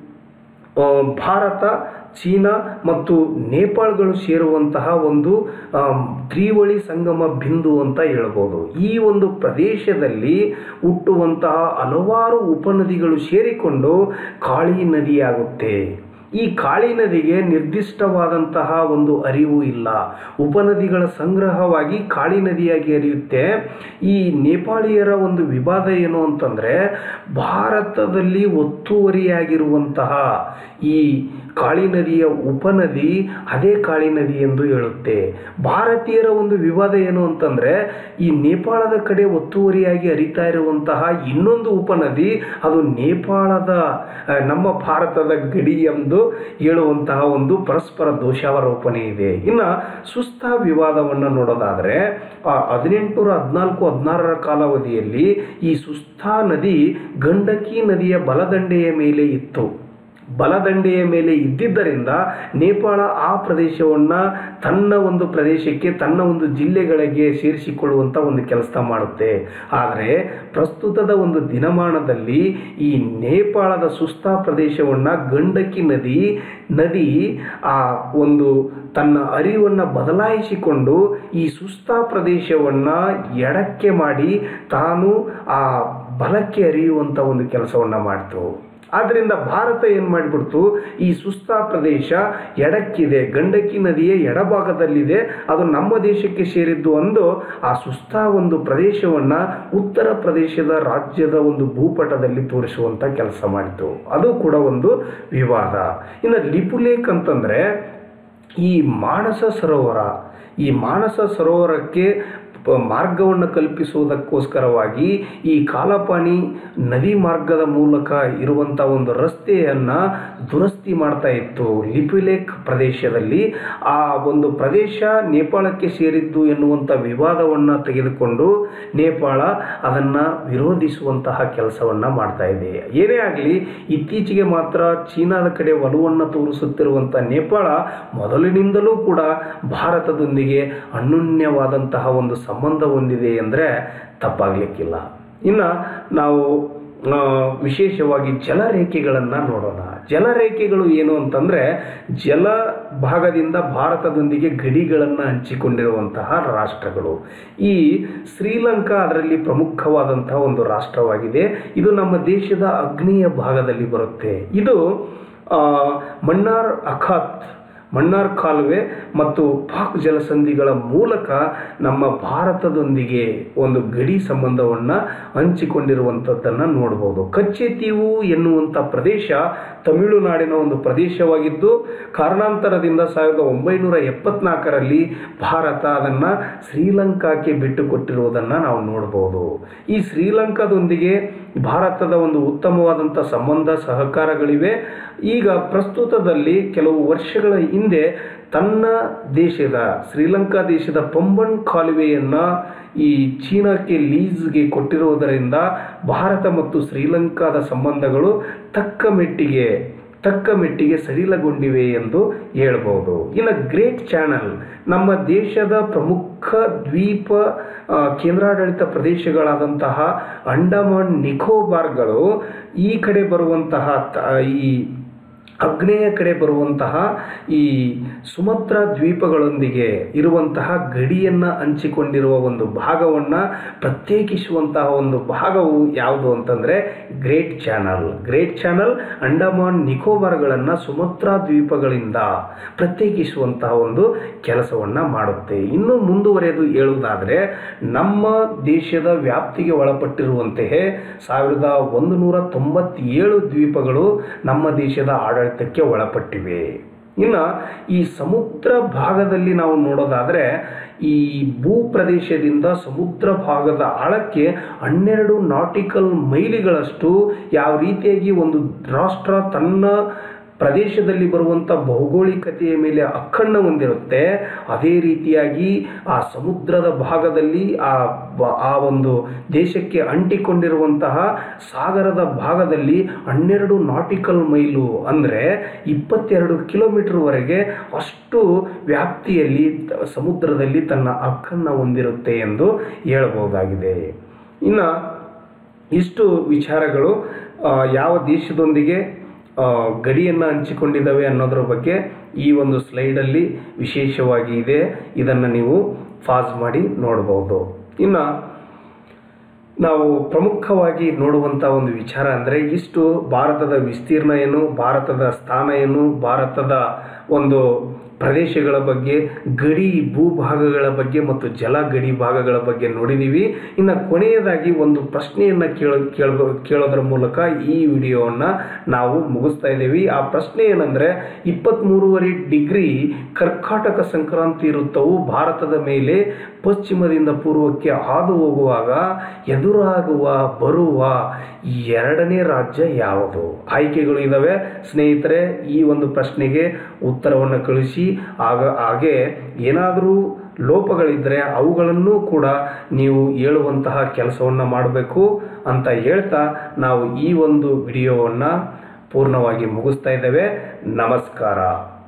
ಆ, ಭಾರತ ಚೀನಾ ಮತ್ತು ನೇಪಾಳಗಳು ಸೇರುವಂತಹ ಒಂದು ಆ, ತ್ರಿವಳಿ ಸಂಗಮ ಬಿಂದು ಅಂತ ಹೇಳ್ಬೋದು ಈ ಒಂದು ಪ್ರದೇಶದಲ್ಲಿ ಹುಟ್ಟುವಂತಹ ಹಲವಾರು ಉಪನದಿಗಳು ಸೇರಿಕೊಂಡು ಕಾಳಿ ನದಿಯಾಗುತ್ತೆ ಈ ಕಾಳಿ ನದಿಗೆ ನಿರ್ದಿಷ್ಟವಾದಂತಹ ಒಂದು ಅರಿವು ಇಲ್ಲ ಉಪನದಿಗಳ ಸಂಗ್ರಹವಾಗಿ ಕಾಳಿ ನದಿಯಾಗಿ ಹರಿಯುತ್ತೆ ಈ ನೇಪಾಳಿಯರ ಒಂದು ವಿವಾದ ಏನು ಅಂತಂದರೆ ಭಾರತದಲ್ಲಿ ಒತ್ತುವರಿಯಾಗಿರುವಂತಹ ಈ ಕಾಳಿ ನದಿಯ ಉಪನದಿ ಅದೇ ಕಾಳಿ ನದಿ ಎಂದು ಹೇಳುತ್ತೆ ಭಾರತೀಯರ ಒಂದು ವಿವಾದ ಏನು ಅಂತಂದರೆ ಈ ನೇಪಾಳದ ಕಡೆ ಒತ್ತುವರಿಯಾಗಿ ಹರಿತಾ ಇರುವಂತಹ ಇನ್ನೊಂದು ಉಪನದಿ ಅದು ನೇಪಾಳದ ಆ, ನಮ್ಮ ಭಾರತದ ಗಡಿ ಎಂದು ಹೇಳುವಂತಹ ಒಂದು ಪರಸ್ಪರ ದೋಷಾರೋಪಣೆ ಇದೆ ಇನ್ನು ಸುಸ್ತಾ ವಿವಾದವನ್ನು ನೋಡೋದಾದರೆ ಹದಿನೆಂಟುನೂರ ಹದಿನಾಲ್ಕು ಹದಿನಾರರ ಕಾಲಾವಧಿಯಲ್ಲಿ ಈ ಸುಸ್ತಾ ನದಿ ಗಂಡಕಿ ನದಿಯ ಬಲದಂಡೆಯ ಮೇಲೆ ಇತ್ತು ಬಲದಂಡೆಯ ಮೇಲೆ ಇದ್ದಿದ್ದರಿಂದ ನೇಪಾಳ ಆ ಪ್ರದೇಶವನ್ನು ತನ್ನ ಒಂದು ಪ್ರದೇಶಕ್ಕೆ ತನ್ನ ಒಂದು ಜಿಲ್ಲೆಗಳಿಗೆ ಸೇರಿಸಿಕೊಳ್ಳುವಂಥ ಒಂದು ಕೆಲಸ ಮಾಡುತ್ತೆ ಆದರೆ ಪ್ರಸ್ತುತದ ಒಂದು ದಿನಮಾನದಲ್ಲಿ ಈ ನೇಪಾಳದ ಸುಸ್ತಾ ಪ್ರದೇಶವನ್ನು ಗಂಡಕಿ ನದಿ ನದಿ ಆ ಒಂದು ತನ್ನ ಅರಿವನ್ನು ಬದಲಾಯಿಸಿಕೊಂಡು ಈ ಸುಸ್ತಾ ಪ್ರದೇಶವನ್ನು ಎಡಕ್ಕೆ ಮಾಡಿ ತಾನು ಆ ಬಲಕ್ಕೆ ಅರಿಯುವಂಥ ಒಂದು ಕೆಲಸವನ್ನು ಮಾಡ್ತು ಆದ್ದರಿಂದ ಭಾರತ ಏನು ಮಾಡಿಬಿಡ್ತು ಈ ಸುಸ್ತಾ ಪ್ರದೇಶ ಎಡಕ್ಕಿದೆ ಗಂಡಕಿ ನದಿಯ ಎಡಭಾಗದಲ್ಲಿದೆ ಅದು ನಮ್ಮ ದೇಶಕ್ಕೆ ಸೇರಿದ್ದು ಅಂದು ಆ ಸುಸ್ತಾ ಒಂದು ಪ್ರದೇಶವನ್ನು ಉತ್ತರ ಪ್ರದೇಶದ ರಾಜ್ಯದ ಒಂದು ಭೂಪಟದಲ್ಲಿ ತೋರಿಸುವಂಥ ಕೆಲಸ ಮಾಡಿತು ಅದು ಕೂಡ ಒಂದು ವಿವಾದ ಇನ್ನು ಲಿಪುಲೇಕ್ ಅಂತಂದರೆ ಈ ಮಾನಸ ಸರೋವರ ಈ ಮಾನಸ ಸರೋವರಕ್ಕೆ ಪ- ಮಾರ್ಗವನ್ನು ಕಲ್ಪಿಸುವುದಕ್ಕೋಸ್ಕರವಾಗಿ ಈ ಕಾಲಪಾಣಿ ನದಿ ಮಾರ್ಗದ ಮೂಲಕ ಇರುವಂಥ ಒಂದು ರಸ್ತೆಯನ್ನು ದುರಸ್ತಿ ಮಾಡ್ತಾ ಇತ್ತು ಲಿಪಿಲೇಕ್ ಪ್ರದೇಶದಲ್ಲಿ ಆ ಒಂದು ಪ್ರದೇಶ ನೇಪಾಳಕ್ಕೆ ಸೇರಿದ್ದು ಎನ್ನುವಂಥ ವಿವಾದವನ್ನು ತೆಗೆದುಕೊಂಡು ನೇಪಾಳ ಅದನ್ನು ವಿರೋಧಿಸುವಂತಹ ಕೆಲಸವನ್ನು ಮಾಡ್ತಾ ಇದೆ ಏನೇ ಆಗಲಿ ಇತ್ತೀಚೆಗೆ ಮಾತ್ರ ಚೀನಾದ ಕಡೆ ಒಲವನ್ನು ತೋರಿಸುತ್ತಿರುವಂಥ ನೇಪಾಳ ಮೊದಲಿನಿಂದಲೂ ಕೂಡ ಭಾರತದೊಂದಿಗೆ ಅನ್ಯೋನ್ಯವಾದಂತಹ ಒಂದು ಸಂಬಂಧ ಹೊಂದಿದೆ ಎಂದರೆ ತಪ್ಪಾಗಲಿಕ್ಕಿಲ್ಲ ಇನ್ನು ನಾವು ಆ, ವಿಶೇಷವಾಗಿ ಜಲರೇಖೆಗಳನ್ನು ನೋಡೋಣ ಜಲರೇಖೆಗಳು ಏನು ಅಂತಂದರೆ ಜಲ ಭಾಗದಿಂದ ಭಾರತದೊಂದಿಗೆ ಗಡಿಗಳನ್ನು ಹಂಚಿಕೊಂಡಿರುವಂತಹ ರಾಷ್ಟ್ರಗಳು ಈ ಶ್ರೀಲಂಕಾ ಅದರಲ್ಲಿ ಪ್ರಮುಖವಾದಂತಹ ಒಂದು ರಾಷ್ಟ್ರವಾಗಿದೆ ಇದು ನಮ್ಮ ದೇಶದ ಆಗ್ನೇಯ ಭಾಗದಲ್ಲಿ ಬರುತ್ತೆ ಇದು ಆ, ಮನ್ನಾರ್ ಅಖಾತ್ ಮನ್ನಾರ್ ಕಾಲುವೆ ಮತ್ತು ಪಾಕ್ ಜಲಸಂಧಿಗಳ ಮೂಲಕ ನಮ್ಮ ಭಾರತದೊಂದಿಗೆ ಒಂದು ಗಡಿ ಸಂಬಂಧವನ್ನು ಹಂಚಿಕೊಂಡಿರುವಂಥದ್ದನ್ನು ನೋಡ್ಬೋದು ಕಚ್ಚೆತೀವು ಎನ್ನುವಂಥ ಪ್ರದೇಶ ತಮಿಳುನಾಡಿನ ಒಂದು ಪ್ರದೇಶವಾಗಿದ್ದು ಕಾರಣಾಂತರದಿಂದ ಸಾವಿರದ ಒಂಬೈನೂರ ಎಪ್ಪತ್ನಾಲ್ಕರಲ್ಲಿ ಭಾರತ ಅದನ್ನು ಶ್ರೀಲಂಕಾಕ್ಕೆ ಬಿಟ್ಟುಕೊಟ್ಟಿರುವುದನ್ನು ನಾವು ನೋಡ್ಬೋದು ಈ ಶ್ರೀಲಂಕಾದೊಂದಿಗೆ ಭಾರತದ ಒಂದು ಉತ್ತಮವಾದಂಥ ಸಂಬಂಧ ಸಹಕಾರಗಳಿವೆ ಈಗ ಪ್ರಸ್ತುತದಲ್ಲಿ ಕೆಲವು ವರ್ಷಗಳ ಹಿಂದೆ ತನ್ನ ದೇಶದ ಶ್ರೀಲಂಕಾ ದೇಶದ ಪಂಬನ್ ಕಾಲುವೆಯನ್ನು ಈ ಚೀನಾಕ್ಕೆ ಲೀಸ್ಗೆ ಕೊಟ್ಟಿರುವುದರಿಂದ ಭಾರತ ಮತ್ತು ಶ್ರೀಲಂಕಾದ ಸಂಬಂಧಗಳು ತಕ್ಕ ಮೆಟ್ಟಿಗೆ ತಕ್ಕ ಮೆಟ್ಟಿಗೆ ಸಡಿಲಗೊಂಡಿವೆ ಎಂದು ಹೇಳ್ಬೋದು ಇನ್ನು ಗ್ರೇಟ್ ಚಾನಲ್ ನಮ್ಮ ದೇಶದ ಪ್ರಮುಖ ದ್ವೀಪ ಆ, ಕೇಂದ್ರಾಡಳಿತ ಪ್ರದೇಶಗಳಾದಂತಹ ಅಂಡಮಾನ್ ನಿಕೋಬಾರ್ಗಳು ಈ ಕಡೆ ಬರುವಂತಹ ತ- ಈ ಆಗ್ನೇಯ ಕಡೆ ಬರುವಂತಹ ಈ ಸುಮತ್ರ ದ್ವೀಪಗಳೊಂದಿಗೆ ಇರುವಂತಹ ಗಡಿಯನ್ನು ಹಂಚಿಕೊಂಡಿರುವ ಒಂದು ಭಾಗವನ್ನು ಪ್ರತ್ಯೇಕಿಸುವಂತಹ ಒಂದು ಭಾಗವು ಯಾವುದು ಅಂತಂದರೆ great channel great channel Andaman ನಿಕೋಬಾರ್ಗಳನ್ನು ಸುಮತ್ರ ದ್ವೀಪಗಳಿಂದ ಪ್ರತ್ಯೇಕಿಸುವಂತಹ ಒಂದು ಕೆಲಸವನ್ನು ಮಾಡುತ್ತೆ ಇನ್ನು ಮುಂದುವರೆದು ಹೇಳುವುದಾದರೆ ನಮ್ಮ ದೇಶದ ವ್ಯಾಪ್ತಿಗೆ ಒಳಪಟ್ಟಿರುವಂತೆಯೇ ಸಾವಿರದ ಒಂದು ನೂರ ತೊಂಬತ್ತೇಳು ದ್ವೀಪಗಳು ನಮ್ಮ ದೇಶದ ಆಡಳಿತಕ್ಕೆ ಒಳಪಟ್ಟಿವೆ ಇನ್ನು ಈ ಸಮುದ್ರ ಭಾಗದಲ್ಲಿ ನಾವು ನೋಡೋದಾದರೆ ಈ ಭೂ ಪ್ರದೇಶದಿಂದ ಸಮುದ್ರ ಭಾಗದ ಆಳಕ್ಕೆ ಹನ್ನೆರಡು ನಾಟಿಕಲ್ ಮೈಲಿಗಳಷ್ಟು ಯಾವ ರೀತಿಯಾಗಿ ಒಂದು ರಾಷ್ಟ್ರ ತನ್ನ ಪ್ರದೇಶದಲ್ಲಿ ಬರುವಂಥ ಭೌಗೋಳಿಕತೆಯ ಮೇಲೆ ಅಕ್ಕಣ್ಣ ಹೊಂದಿರುತ್ತೆ ಅದೇ ರೀತಿಯಾಗಿ ಆ ಸಮುದ್ರದ ಭಾಗದಲ್ಲಿ ಆ ಬ- ಆ ಒಂದು ದೇಶಕ್ಕೆ ಅಂಟಿಕೊಂಡಿರುವಂತಹ ಸಾಗರದ ಭಾಗದಲ್ಲಿ ಹನ್ನೆರಡು ನಾಟಿಕಲ್ ಮೈಲು ಅಂದರೆ ಇಪ್ಪತ್ತೆರಡು ಕಿಲೋಮೀಟರ್ವರೆಗೆ ಅಷ್ಟು ವ್ಯಾಪ್ತಿಯಲ್ಲಿ ತ- ಸಮುದ್ರದಲ್ಲಿ ತನ್ನ ಹಕ್ಕನ್ನು ಹೊಂದಿರುತ್ತೆ ಎಂದು ಹೇಳಬಹುದಾಗಿದೆ ಇನ್ನು ಇಷ್ಟು ವಿಚಾರಗಳು ಆ, ಯಾವ ದೇಶದೊಂದಿಗೆ ಆ, ಗಡಿಯನ್ನು ಹಂಚಿಕೊಂಡಿದ್ದಾವೆ ಅನ್ನೋದ್ರ ಬಗ್ಗೆ ಈ ಒಂದು ಸ್ಲೈಡಲ್ಲಿ ವಿಶೇಷವಾಗಿ ಇದೆ ಇದನ್ನು ನೀವು ಫಾಸ್ ಮಾಡಿ ನೋಡ್ಬೋದು ಇನ್ನು ನಾವು ಪ್ರಮುಖವಾಗಿ ನೋಡುವಂಥ ಒಂದು ವಿಚಾರ ಅಂದರೆ ಇಷ್ಟು ಭಾರತದ ವಿಸ್ತೀರ್ಣ ಏನು ಭಾರತದ ಸ್ಥಾನ ಏನು ಭಾರತದ ಒಂದು ಪ್ರದೇಶಗಳ ಬಗ್ಗೆ ಗಡಿ ಭೂಭಾಗಗಳ ಬಗ್ಗೆ ಮತ್ತು ಜಲ ಗಡಿ ಭಾಗಗಳ ಬಗ್ಗೆ ನೋಡಿದ್ದೀವಿ ಇನ್ನು ಕೊನೆಯದಾಗಿ ಒಂದು ಪ್ರಶ್ನೆಯನ್ನು ಕೇಳ ಕೇಳ ಕೇಳೋದ್ರ ಮೂಲಕ ಈ ವಿಡಿಯೋವನ್ನು ನಾವು ಮುಗಿಸ್ತಾ ಇದ್ದೀವಿ ಆ ಪ್ರಶ್ನೆ ಏನಂದರೆ ಇಪ್ಪತ್ತ್ಮೂರುವರೆ ಡಿಗ್ರಿ ಕರ್ಕಾಟಕ ಸಂಕ್ರಾಂತಿ ವೃತ್ತವು ಭಾರತದ ಮೇಲೆ ಪಶ್ಚಿಮದಿಂದ ಪೂರ್ವಕ್ಕೆ ಹಾದು ಹೋಗುವಾಗ ಎದುರಾಗುವ ಬರುವ ಎರಡನೇ ರಾಜ್ಯ ಯಾವುದು ಆಯ್ಕೆಗಳು ಇದ್ದಾವೆ ಸ್ನೇಹಿತರೆ ಈ ಒಂದು ಪ್ರಶ್ನೆಗೆ ಉತ್ತರವನ್ನು ಕಳಿಸಿ ಆಗ ಹಾಗೆ ಏನಾದರೂ ಲೋಪಗಳಿದ್ದರೆ ಅವುಗಳನ್ನು ಕೂಡ ನೀವು ಹೇಳುವಂತಹ ಕೆಲಸವನ್ನು ಮಾಡಬೇಕು ಅಂತ ಹೇಳ್ತಾ ನಾವು ಈ ಒಂದು ವಿಡಿಯೋವನ್ನು ಪೂರ್ಣವಾಗಿ ಮುಗಿಸ್ತಾ ಇದ್ದೇವೆ ನಮಸ್ಕಾರ